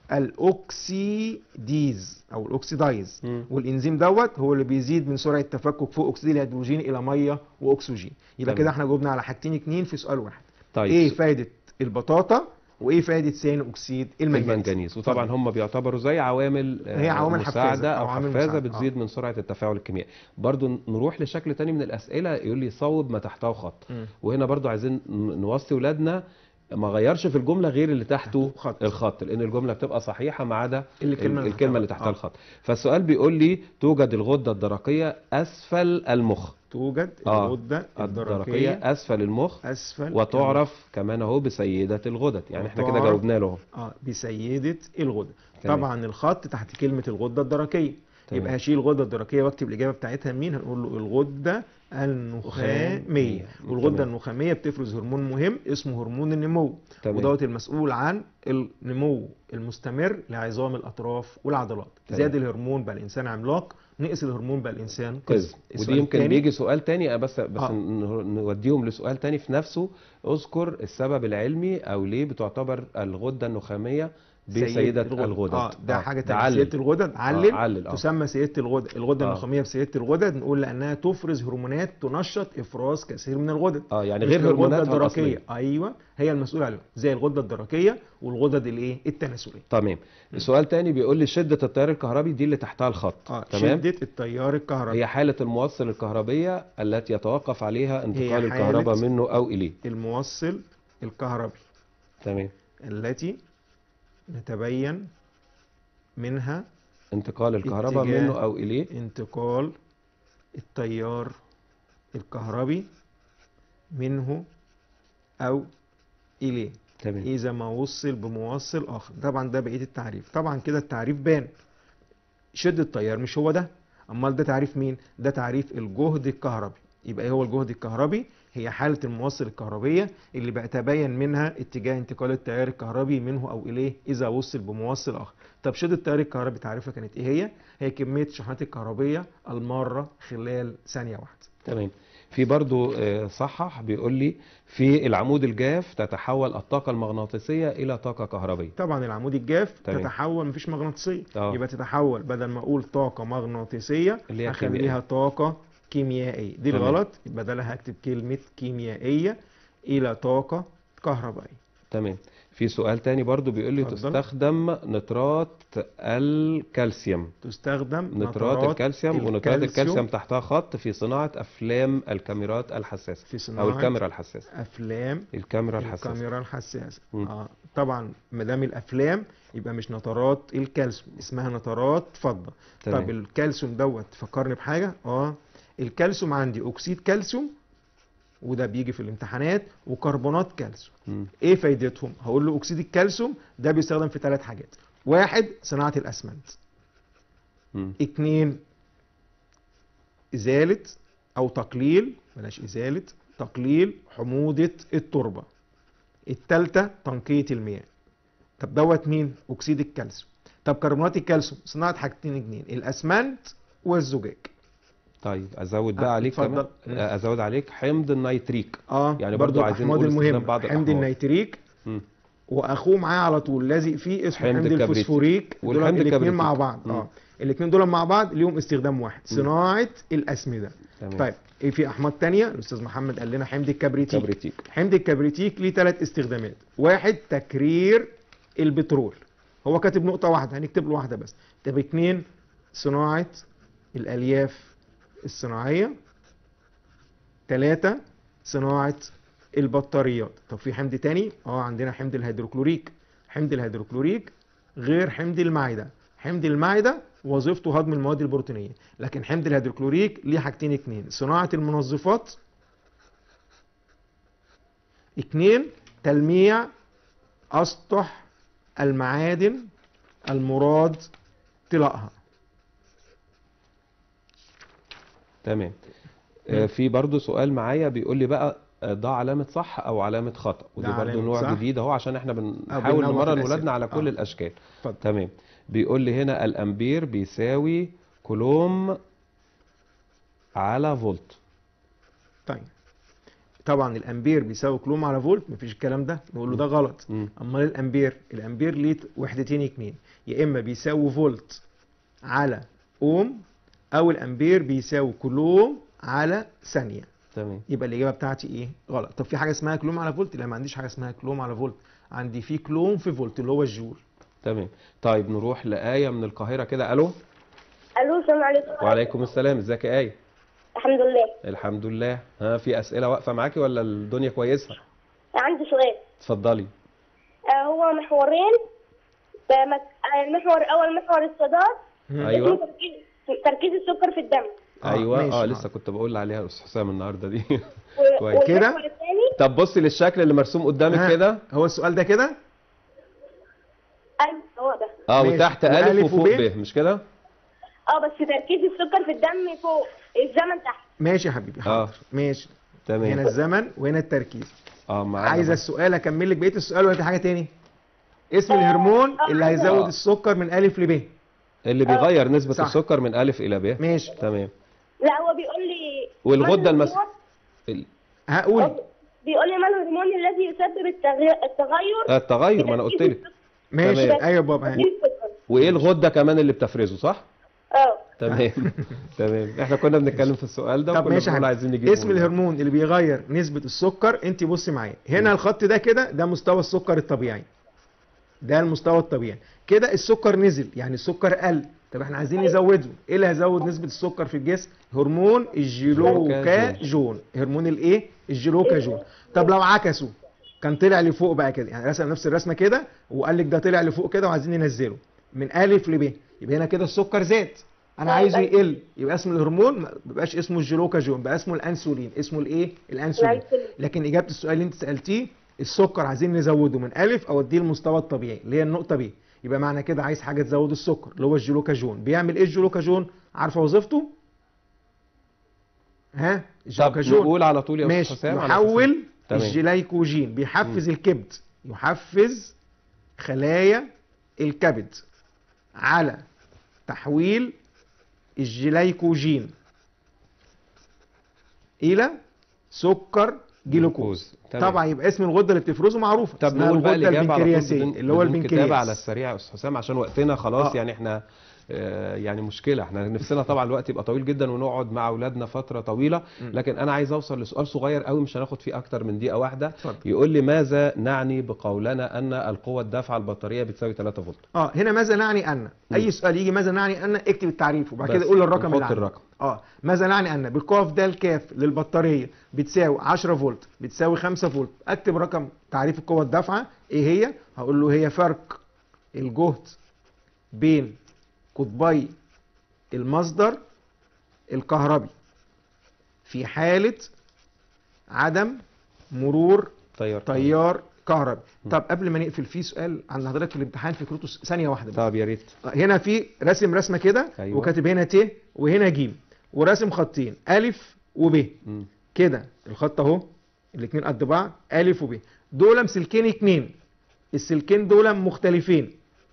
الاوكسيديز او الاوكسيدايز مم. والانزيم دوت هو اللي بيزيد من سرعه تفكك فوق اكسيد الهيدروجين الى ميه واكسجين يبقى تمام. كده احنا جاوبنا على حاجتين اتنين في سؤال واحد طيب ايه فايده البطاطا وايه فايده ثاني اكسيد المنجنيز المنجنيز وطبعا هم بيعتبروا زي عوامل آه، هي عوامل حفازة مساعده أو او عوامل حفازه مساعدة. بتزيد من سرعه التفاعل الكيميائي برضو نروح لشكل تاني من الاسئله يقول لي صوب ما تحته خط مم. وهنا برضو عايزين ن- نوصي ولادنا ما غيرش في الجمله غير اللي تحته تحته خط. الخط لان الجمله بتبقى صحيحه ما عدا الكلمة اللي الكلمه اللي تحتها. تحتها آه. الخط فالسؤال بيقول لي توجد الغده الدرقيه اسفل المخ توجد آه. الغده الدرقيه الدرقيه اسفل المخ اسفل وتعرف كمان اهو بسيده الغدد يعني احنا كده وتعرف- جاوبنا له اهو اه بسيده الغده تمام. طبعا الخط تحت كلمه الغده الدرقيه تمام. يبقى هشيل الغده الدرقيه واكتب الاجابه بتاعتها مين هنقول له الغده النخاميه نخامية. والغده تمام. النخاميه بتفرز هرمون مهم اسمه هرمون النمو تمام. ودوت المسؤول عن النمو المستمر لعظام الاطراف والعضلات تمام. زاد الهرمون بقى الانسان عملاق نقص الهرمون بقى الانسان قزم قزم ودي السؤال يمكن التاني، بيجي سؤال تاني بس بس آه. ن- نوديهم لسؤال تاني في نفسه اذكر السبب العلمي او ليه بتعتبر الغده النخاميه بسيده الغدد اه ده حاجه تانية علل. سيده الغدد علل, آه، علل، آه. تسمى سيده الغدد الغده آه. النخاميه بسيده الغدد نقول لانها تفرز هرمونات تنشط افراز كثير من الغدد اه يعني مش غير الغده هرموناتها الدرقيه الاصليه ايوه هي المسؤوله عليها زي الغده الدرقيه والغدد الايه التناسليه تمام السؤال تاني بيقول لي شده التيار الكهربي دي اللي تحتها الخط اه تمام شده التيار الكهربي هي حاله الموصل الكهربيه التي يتوقف عليها انتقال الكهرباء حالة- منه او اليه الموصل الكهربي تمام التي نتبين منها انتقال الكهرباء اتجاه منه او اليه انتقال التيار الكهربي منه أو إليه تمام إذا ما وصل بموصل آخر طبعا ده بقية التعريف طبعا كده التعريف بان شدة التيار مش هو ده أمال ده تعريف مين ده تعريف الجهد الكهربي يبقى ايه هو الجهد الكهربي هي حالة الموصل الكهربية اللي بيتبين منها اتجاه انتقال التيار الكهربي منه أو إليه إذا وصل بموصل آخر طب شدة التيار الكهربي تعريفها كانت إيه هي؟ هي كمية الشحنات الكهربية المارة خلال ثانية واحدة تمام في برضو آه، صحح بيقول لي في العمود الجاف تتحول الطاقة المغناطيسية إلى طاقة كهربية طبعا العمود الجاف تمام. تتحول مفيش مغناطيسية آه. يبقى تتحول بدل ما أقول طاقة مغناطيسية اللي هي هخليها كيميائية. طاقة كيميائية دي تمام. الغلط يبقى بدلها هكتب كلمة كيميائية إلى طاقة كهربائية تمام في سؤال تاني برضو بيقول لي اتفضل. تستخدم نترات الكالسيوم تستخدم نترات الكالسيوم ونترات الكالسيوم تحتها خط في صناعة أفلام الكاميرات الحساسة في أو صناعة الكاميرا الحساسة أفلام الكاميرا الحساسة الكاميرا الحساسة مم. آه. طبعا ما دام الأفلام يبقى مش نترات الكالسيوم اسمها نترات فضة تمام. طب الكالسيوم دوت فكرني بحاجة اه الكالسيوم عندي أكسيد كالسيوم وده بيجي في الامتحانات وكربونات كالسيوم مم. ايه فايدتهم هقول له اكسيد الكالسيوم ده بيستخدم في ثلاث حاجات واحد صناعه الاسمنت مم. اتنين ازاله او تقليل بلاش ازاله تقليل حموضه التربه التالتة تنقية المياه طب دوت مين اكسيد الكالسيوم طب كربونات الكالسيوم صناعه حاجتين اتنين الاسمنت والزجاج طيب أزود بقى آه، عليك كمان اتفضل. آه، أزود عليك حمض النيتريك اه يعني برضو عايزين الأحماض نقول استخدام المهمة بعض حمض الأحماض. النيتريك مم. واخوه معاه على طول لازق فيه اسمه حمض حمض الكبريتيك. الفوسفوريك دول والحمض الاثنين الكبريتيك. مع بعض مم. اه الاثنين دول مع بعض ليهم استخدام واحد مم. صناعه الاسمده تمام طيب ايه في احماض تانية الاستاذ محمد قال لنا حمض الكبريتيك كبريتيك حمض الكبريتيك ليه ثلاث استخدامات واحد تكرير البترول هو كاتب نقطة واحدة هنكتب له واحدة بس طب اتنين صناعة الألياف الصناعية ثلاثة صناعة البطاريات طب في حمض تاني اه عندنا حمض الهيدروكلوريك حمض الهيدروكلوريك غير حمض المعدة حمض المعدة وظيفته هضم المواد البروتينية لكن حمض الهيدروكلوريك ليه حاجتين اتنين صناعة المنظفات اتنين تلميع أسطح المعادن المراد طلاءها تمام آه، مم. في برضو سؤال معايا بيقول لي بقى آه، ده علامة صح أو علامة خطأ ودي ده برضو علامة نوع صح. جديد أهو عشان احنا بنحاول بننوع في نمرن الأسئلة. ولادنا على كل آه. الأشكال اتفضل تمام بيقول لي هنا الأمبير بيساوي كولوم على فولت طيب طبعا الامبير بيساوي كلوم على فولت مفيش الكلام ده نقول له ده غلط مم. امال الامبير الامبير ليه وحدتين اتنين يا اما بيساوي فولت على اوم او الامبير بيساوي كلوم على ثانيه تمام يبقى الاجابه بتاعتي ايه غلط طب في حاجه اسمها كلوم على فولت لا ما عنديش حاجه اسمها كلوم على فولت عندي في كلوم في فولت اللي هو الجول تمام طيب نروح لآية من القاهرة كده ألو الو السلام عليكم وعليكم السلام ازيك يا آية الحمد لله الحمد لله ها في أسئلة واقفة معاكي ولا الدنيا كويسة عندي سؤال اتفضلي آه، هو محورين بمك... آه، المحور الاول محور الصداد أيوة. اسمه تركيز تركيز السكر في الدم آه، ايوه ماشي، اه آه. لسه كنت بقول عليها الاستاذ حسام النهارده دي و... كويس. كده؟ والمحور الثاني طب بصي للشكل اللي مرسوم قدامك ها، كده هو السؤال ده كده ايوه هو ده اه ماشي. وتحت وألف الف وفوق وب؟ ب مش كده اه بس تركيز السكر في الدم فوق الزمن تحت ماشي يا حبيبي آه. حاضر ماشي هنا تمام الزمن وهنا التركيز اه معانا عايزه بس. السؤال اكمل لك بقيه السؤال ولا في حاجه تاني اسم الهرمون آه، اللي عايزة. هيزود آه. السكر من الف لب اللي بيغير نسبة صح. السكر من ألف إلى ب ماشي تمام لا هو بيقول لي والغدة ما المس... الهرمون- ال- هقول بيقول لي ما الهرمون الذي يسبب التغي- التغير آه، التغير ما أنا قلت لك ماشي تمام. ايوه بابا في السكر وإيه الغدة كمان اللي بتفرزه صح؟ اه تمام تمام احنا كنا بنتكلم في السؤال ده طب وكنا ماشي يا بنقول حبيبي عايزين نجيب اسم الهرمون اللي بيغير نسبة السكر انت بصي معايا هنا الخط ده كده ده مستوى السكر الطبيعي ده المستوى الطبيعي كده السكر نزل يعني السكر قل طب احنا عايزين نزوده ايه اللي هيزود نسبة السكر في الجسم هرمون الجلوكاجون هرمون الايه الجلوكاجون طب لو عكسوا كان طلع لفوق بقى كده يعني رسم نفس الرسمه كده وقال لك ده طلع لفوق كده وعايزين ننزله من الف لب يبقى هنا كده السكر زاد انا عايزه يقل يبقى اسم الهرمون ما بيبقاش اسمه الجلوكاجون بقى اسمه الانسولين اسمه الايه الانسولين الأنسولين. لكن اجابه السؤال اللي انت سالتيه السكر عايزين نزوده من الف اوديه المستوى الطبيعي اللي هي النقطه ب يبقى معنى كده عايز حاجه تزود السكر اللي هو الجلوكاجون بيعمل ايه الجلوكاجون عارفه وظيفته ها طب الجلوكاجون نقول على طول يا أستاذ ماشي حسام على يحول تمام. الجلايكوجين بيحفز الكبد يحفز خلايا الكبد على تحويل الجلايكوجين الى سكر جلوكوز تمام. طبعا يبقى اسم الغده اللي بتفرزه معروفه طب اسمها نقول بقى الغده الإجابة على طول البنكرياسيه بدون اللي هو بدون كتابة على البنكرياس السريع يا أستاذ حسام عشان وقتنا خلاص آه. يعني احنا آه، يعني مشكلة احنا نفسنا طبعا الوقت يبقى طويل جدا ونقعد مع أولادنا فترة طويلة لكن أنا عايز أوصل لسؤال صغير قوي مش هناخد فيه أكتر من دقيقة واحدة اتفضل. يقول لي ماذا نعني بقولنا أن القوة الدافعة البطارية بتساوي 3 فولت اه هنا ماذا نعني ان اي سؤال يجي ماذا نعني ان اكتب التعريف وبعد كده بس، قول الرقم ونحط اللي عندك. الرقم. اه ماذا نعني ان بالقاف د الكاف للبطاريه بتساوي 10 فولت بتساوي 5 فولت اكتب رقم تعريف القوه الدافعه ايه هي هقول له هي فرق الجهد بين قطبي المصدر الكهربي في حاله عدم مرور طيار تيار كهربي طب قبل ما نقفل في سؤال عند حضرتك في الامتحان فكرته س- ثانيه واحده بس طب يا ريت هنا في راسم رسمه كده أيوة. وكاتب هنا ت وهنا ج وراسم خطين الف وب مم. كده الخط اهو الاثنين قد بعض الف وب دول سلكين اتنين السلكين دول مختلفين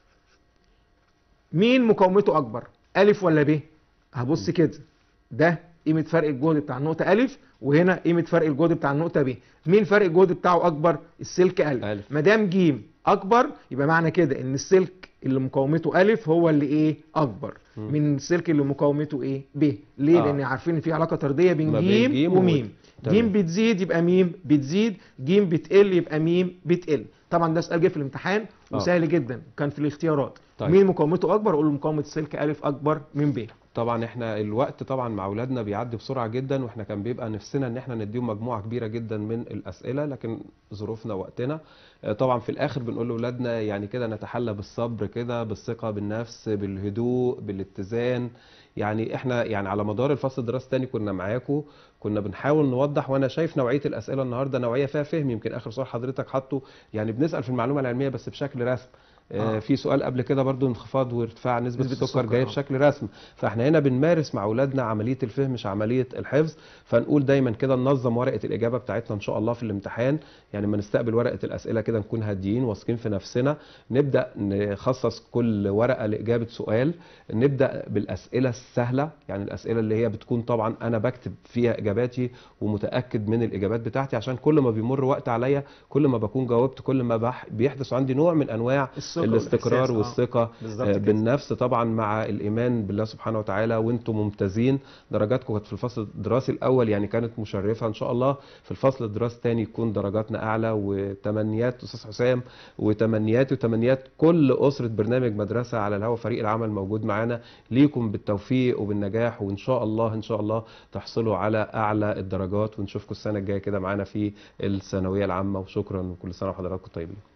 مين مقاومته اكبر الف ولا ب هبص كده ده قيمه فرق الجهد بتاع النقطه الف وهنا قيمه فرق الجهد بتاع النقطه ب مين فرق الجهد بتاعه اكبر السلك الف ألف. ما دام ج اكبر يبقى معنى كده ان السلك اللي مقاومته الف هو اللي ايه اكبر من السلك اللي مقاومته ايه ب ليه آه. لان عارفين ان في علاقه طرديه بين ما بين ج جيم وميم و- ج تمام. بتزيد يبقى ميم بتزيد ج بتقل يبقى ميم بتقل طبعا ده سؤال جه في الامتحان آه. وسهل جدا كان في الاختيارات طيب. مين مقاومته اكبر اقول له مقاومه السلك الف اكبر من ب طبعا احنا الوقت طبعا مع اولادنا بيعدي بسرعه جدا واحنا كان بيبقى نفسنا ان احنا نديهم مجموعه كبيره جدا من الاسئله لكن ظروفنا وقتنا آه، طبعا في الاخر بنقول لاولادنا يعني كده نتحلى بالصبر كده بالثقه بالنفس بالهدوء بالاتزان يعني احنا يعني على مدار الفصل الدراسي الثاني كنا معاكم كنا بنحاول نوضح وانا شايف نوعيه الاسئله النهارده نوعيه فيها فهم يمكن اخر سؤال حضرتك حاطه يعني بنسال في المعلومه العلميه بس بشكل رسم آه، آه. في سؤال قبل كده برضو انخفاض وارتفاع نسبة, نسبة السكر, السكر، جاي آه. بشكل رسمي فاحنا هنا بنمارس مع اولادنا عملية الفهم مش عملية الحفظ فنقول دايما كده ننظم ورقة الإجابة بتاعتنا إن شاء الله في الامتحان يعني ما نستقبل ورقة الأسئلة كده نكون هاديين واثقين في نفسنا نبدأ نخصص كل ورقة لإجابة سؤال نبدأ بالأسئلة السهلة يعني الأسئلة اللي هي بتكون طبعا أنا بكتب فيها إجاباتي ومتأكد من الإجابات بتاعتي عشان كل ما بيمر وقت عليا كل ما بكون جاوبت كل ما بح- بيحدث عندي نوع من أنواع الثقة الاستقرار والإحساس، آه. والثقة بالظبط آه، كده. بالنفس طبعا مع الايمان بالله سبحانه وتعالى وانتم ممتازين درجاتكم كانت في الفصل الدراسي الاول يعني كانت مشرفه ان شاء الله في الفصل الدراسي الثاني يكون درجاتنا اعلى وتمنيات استاذ حسام وتمنيات وتمنيات كل اسره برنامج مدرسه على الهوا فريق العمل موجود معانا ليكم بالتوفيق وبالنجاح وان شاء الله ان شاء الله تحصلوا على اعلى الدرجات ونشوفكم السنه الجايه كده معانا في الثانويه العامه وشكرا وكل سنه وحضراتكم طيبين